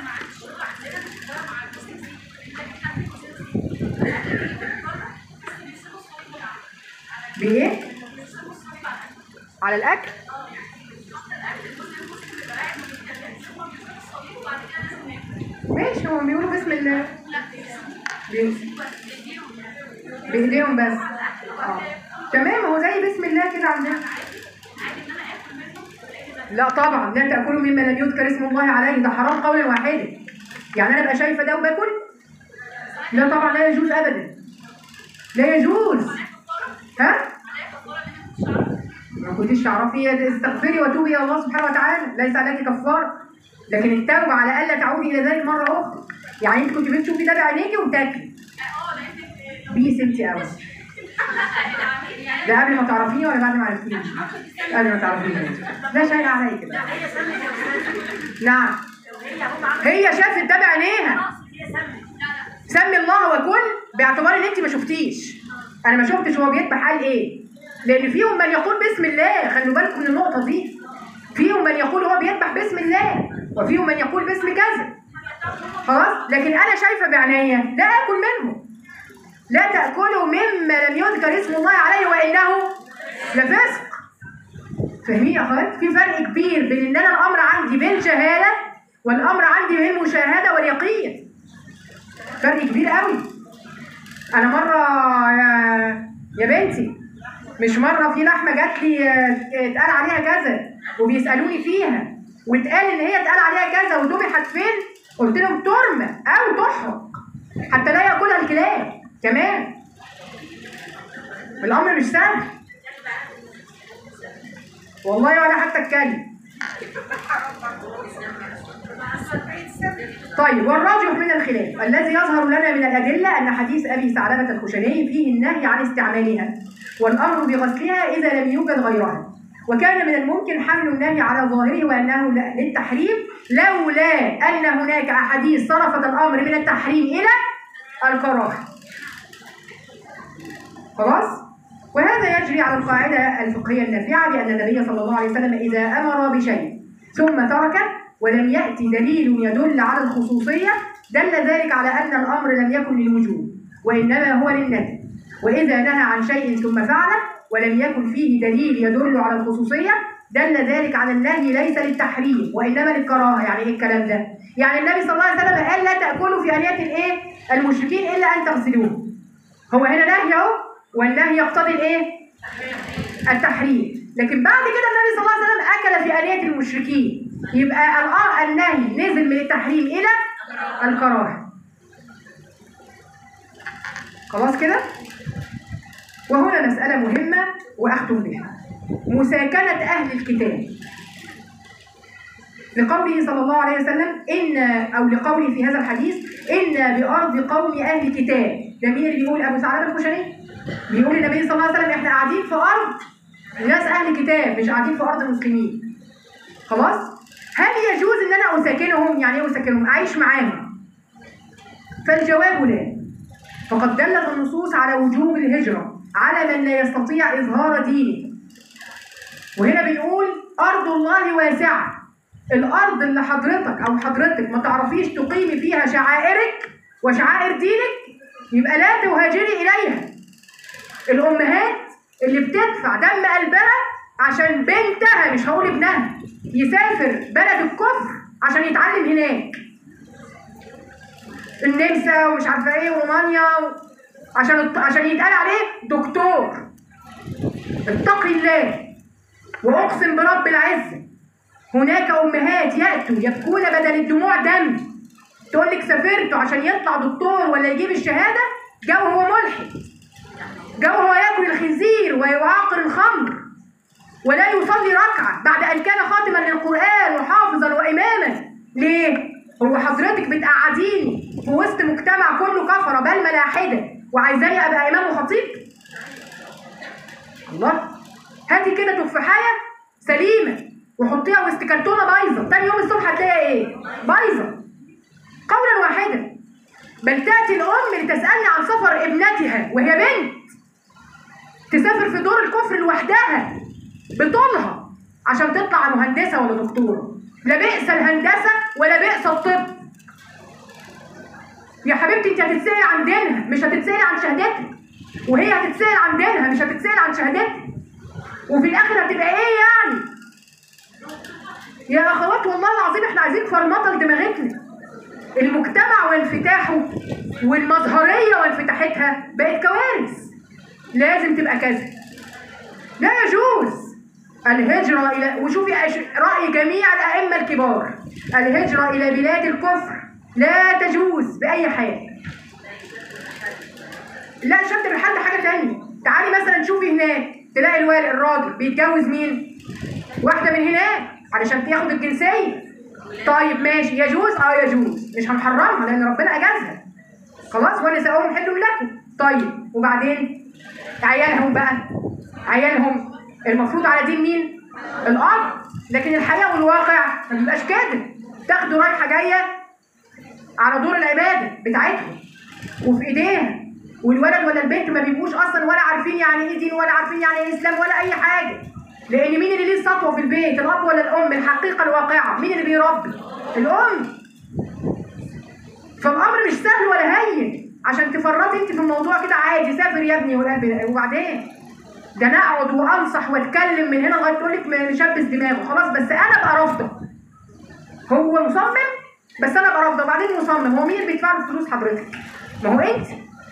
بايه على الاكل ماشي هم بيقولوا بسم الله بي- بايديهم بس اه تمام هو زي بسم الله كده عندنا لا طبعا لا تاكلوا مما لم يذكر اسم الله عليه ده حرام قولا واحدا يعني انا ابقى شايفه ده وباكل لا طبعا لا يجوز ابدا لا يجوز ها ما كنتيش تعرفي استغفري وتوبي الى الله سبحانه وتعالى ليس عليك كفاره لكن التوبه على الا تعودي الى ذلك مره اخرى يعني انت كنت بتشوفي ده بعينيكي وتاكلي بيس انت قوي ده قبل ما تعرفيني ولا بعد ما عرفتيني؟ قبل ما تعرفيني لا شيء عليك كده نعم هي شافت ده بعينيها سمي الله وكل باعتبار ان انت ما شفتيش انا ما شفتش هو بيذبح قال ايه لان فيهم من يقول بسم الله خلوا بالكم من النقطه دي فيهم من يقول هو بيذبح باسم الله وفيهم من يقول باسم كذا خلاص لكن انا شايفه بعينيا لا اكل منه لا تاكلوا مما لم يذكر اسم الله عليه وانه لفسق فاهمين يا اخوات في فرق كبير بين ان انا الامر عندي بالجهاله والامر عندي بالمشاهده واليقين فرق كبير قوي انا مره يا, يا بنتي مش مره في لحمه جات لي آه، اتقال عليها كذا وبيسالوني فيها واتقال ان هي اتقال عليها كذا وذبحت فين قلت لهم ترمى او تحرق حتى لا ياكلها الكلاب كمان الامر مش سهل والله ولا حتى اتكلم طيب والراجح من الخلاف الذي يظهر لنا من الأدلة أن حديث أبي ثعلبة الخشني فيه النهي عن استعمالها والأمر بغسلها إذا لم يوجد غيرها وكان من الممكن حمل النهي على ظاهره وأنه لا- للتحريم لولا أن هناك أحاديث صرفت الأمر من التحريم إلى الكراهة خلاص؟ وهذا يجري على القاعدة الفقهية النافعة بأن النبي صلى الله عليه وسلم إذا أمر بشيء ثم تركه ولم يأتي دليل يدل على الخصوصية دل ذلك على أن الأمر لم يكن للوجوب وإنما هو للندب وإذا نهى عن شيء ثم فعله ولم يكن فيه دليل يدل على الخصوصية دل ذلك على النهي ليس للتحريم وإنما للكراهة يعني إيه الكلام ده؟ يعني النبي صلى الله عليه وسلم قال لا تأكلوا في أنية الإيه؟ المشركين إلا أن تغسلوه هو هنا نهي اهو والنهي يقتضي الايه؟ التحريم لكن بعد كده النبي صلى الله عليه وسلم اكل في انيه المشركين يبقى الآ- النهي نزل من التحريم الى الكراهه خلاص كده وهنا مسألة مهمة وأختم بها مساكنة أهل الكتاب لقوله صلى الله عليه وسلم إن أو لقوله في هذا الحديث إن بأرض قوم أهل كتاب ده مين اللي بيقول أبو ثعلبة الخشني بيقول النبي صلى الله عليه وسلم إحنا قاعدين في أرض ناس أهل كتاب مش قاعدين في أرض مسلمين خلاص هل يجوز إن أنا أساكنهم يعني إيه أساكنهم أعيش معاهم فالجواب لا فقد دلت النصوص على وجوب الهجرة على من لا يستطيع إظهار دينه وهنا بنقول أرض الله واسعة الأرض اللي حضرتك أو حضرتك ما تعرفيش تقيمي فيها شعائرك وشعائر دينك يبقى لا تهاجري إليها الأمهات اللي بتدفع دم قلبها عشان بنتها مش هقول ابنها يسافر بلد الكفر عشان يتعلم هناك النمسا ومش عارفه ايه ورومانيا و... عشان الط- عشان يتقال عليه دكتور اتقي الله واقسم برب العزه هناك امهات ياتوا يبكون بدل الدموع دم تقول لك سافرت عشان يطلع دكتور ولا يجيب الشهاده جو هو ملحد جو هو ياكل الخنزير ويعاقر الخمر ولا يصلي ركعه بعد ان كان خاتما للقران وحافظا واماما ليه هو حضرتك بتقعديني في وسط مجتمع كله كفره بل ملاحده وعايزاني ابقى امام وخطيب الله هاتي كده تفاحيه سليمه وحطيها وسط كرتونه بايظه تاني يوم الصبح هتلاقيها ايه بايظه قولا واحدا بل تاتي الام لتسالني عن سفر ابنتها وهي بنت تسافر في دور الكفر لوحدها بطولها عشان تطلع مهندسه ولا دكتوره لا بئس الهندسه ولا بئس الطب يا حبيبتي انت هتتسأل عن دينها مش هتتسأل عن شهادتها وهي هتتسأل عن دينها مش هتتسأل عن شهادتها وفي الاخر هتبقى ايه يعني يا اخوات والله العظيم احنا عايزين فرمطه لدماغتنا المجتمع وانفتاحه والمظهريه وانفتاحتها بقت كوارث لازم تبقى كذا لا يجوز الهجرة إلى وشوفي أش- رأي جميع الأئمة الكبار الهجرة إلى بلاد الكفر لا تجوز بأي حال لا شد الحل حاجة تانية تعالي مثلا شوفي هناك تلاقي الوالد الراجل بيتجوز مين؟ واحدة من هناك علشان ياخد الجنسية طيب ماشي يجوز اه يجوز مش هنحرمها لأن ربنا أجازها خلاص ونساؤهم حل لكم طيب وبعدين عيالهم بقى عيالهم المفروض على دين مين؟ الأرض لكن الحقيقة والواقع ما بيبقاش كده تاخده رايحة جاية على دور العبادة بتاعتهم وفي إيديها والولد ولا البنت ما بيبقوش اصلا ولا عارفين يعني ايه دين ولا عارفين يعني ايه اسلام ولا اي حاجه لان مين اللي ليه سطوه في البيت الاب ولا الام الحقيقه الواقعه مين اللي بيربي الام فالامر مش سهل ولا هين عشان تفرطي انت في الموضوع كده عادي سافر يا ابني والقلب وبعدين ده انا اقعد وانصح واتكلم من هنا لغايه تقول لك مشبث دماغه خلاص بس انا ابقى رافضه هو مصمم بس انا ابقى رافضه وبعدين مصمم هو مين اللي بيدفع له فلوس حضرتك؟ ما هو انت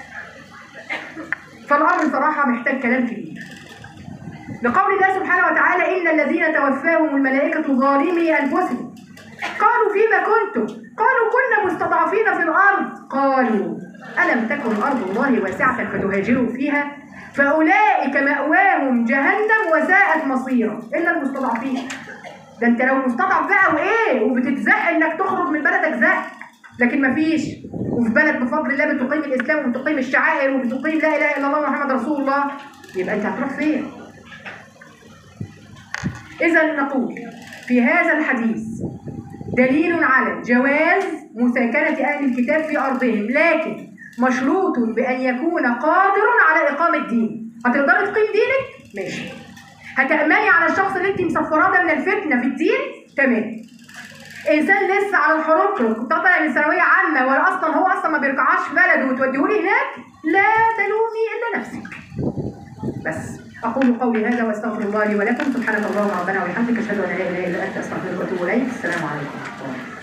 فالامر صراحه محتاج كلام كبير لقول الله سبحانه وتعالى ان الذين توفاهم الملائكه ظالمي انفسهم قالوا فيما كنتم قالوا كنا مستضعفين في الارض قالوا الم تكن ارض الله واسعه فتهاجروا فيها فاولئك ماواهم جهنم وساءت مصيرا الا المستضعفين ده انت لو مستضعف بقى وايه وبتتزق انك تخرج من بلدك زق لكن مفيش وفي بلد بفضل الله بتقيم الاسلام وبتقيم الشعائر وبتقيم لا اله الا الله محمد رسول الله يبقى انت هتروح فين؟ اذا نقول في هذا الحديث دليل على جواز مساكنة أهل الكتاب في أرضهم لكن مشروط بأن يكون قادر على إقامة الدين هتقدري تقيم دينك؟ ماشي هتأمني على الشخص اللي انت مسفراه ده من الفتنة في الدين؟ تمام انسان لسه على الحروب طالع من ثانويه عامه ولا اصلا هو اصلا ما بيرجعش بلده وتوديهولي هناك لا تلومي الا نفسك بس اقول قولي هذا واستغفر الله لي ولكم سبحانك اللهم ربنا وبحمدك اشهد ان لا اله الا انت استغفرك واتوب اليك السلام عليكم ورحمه الله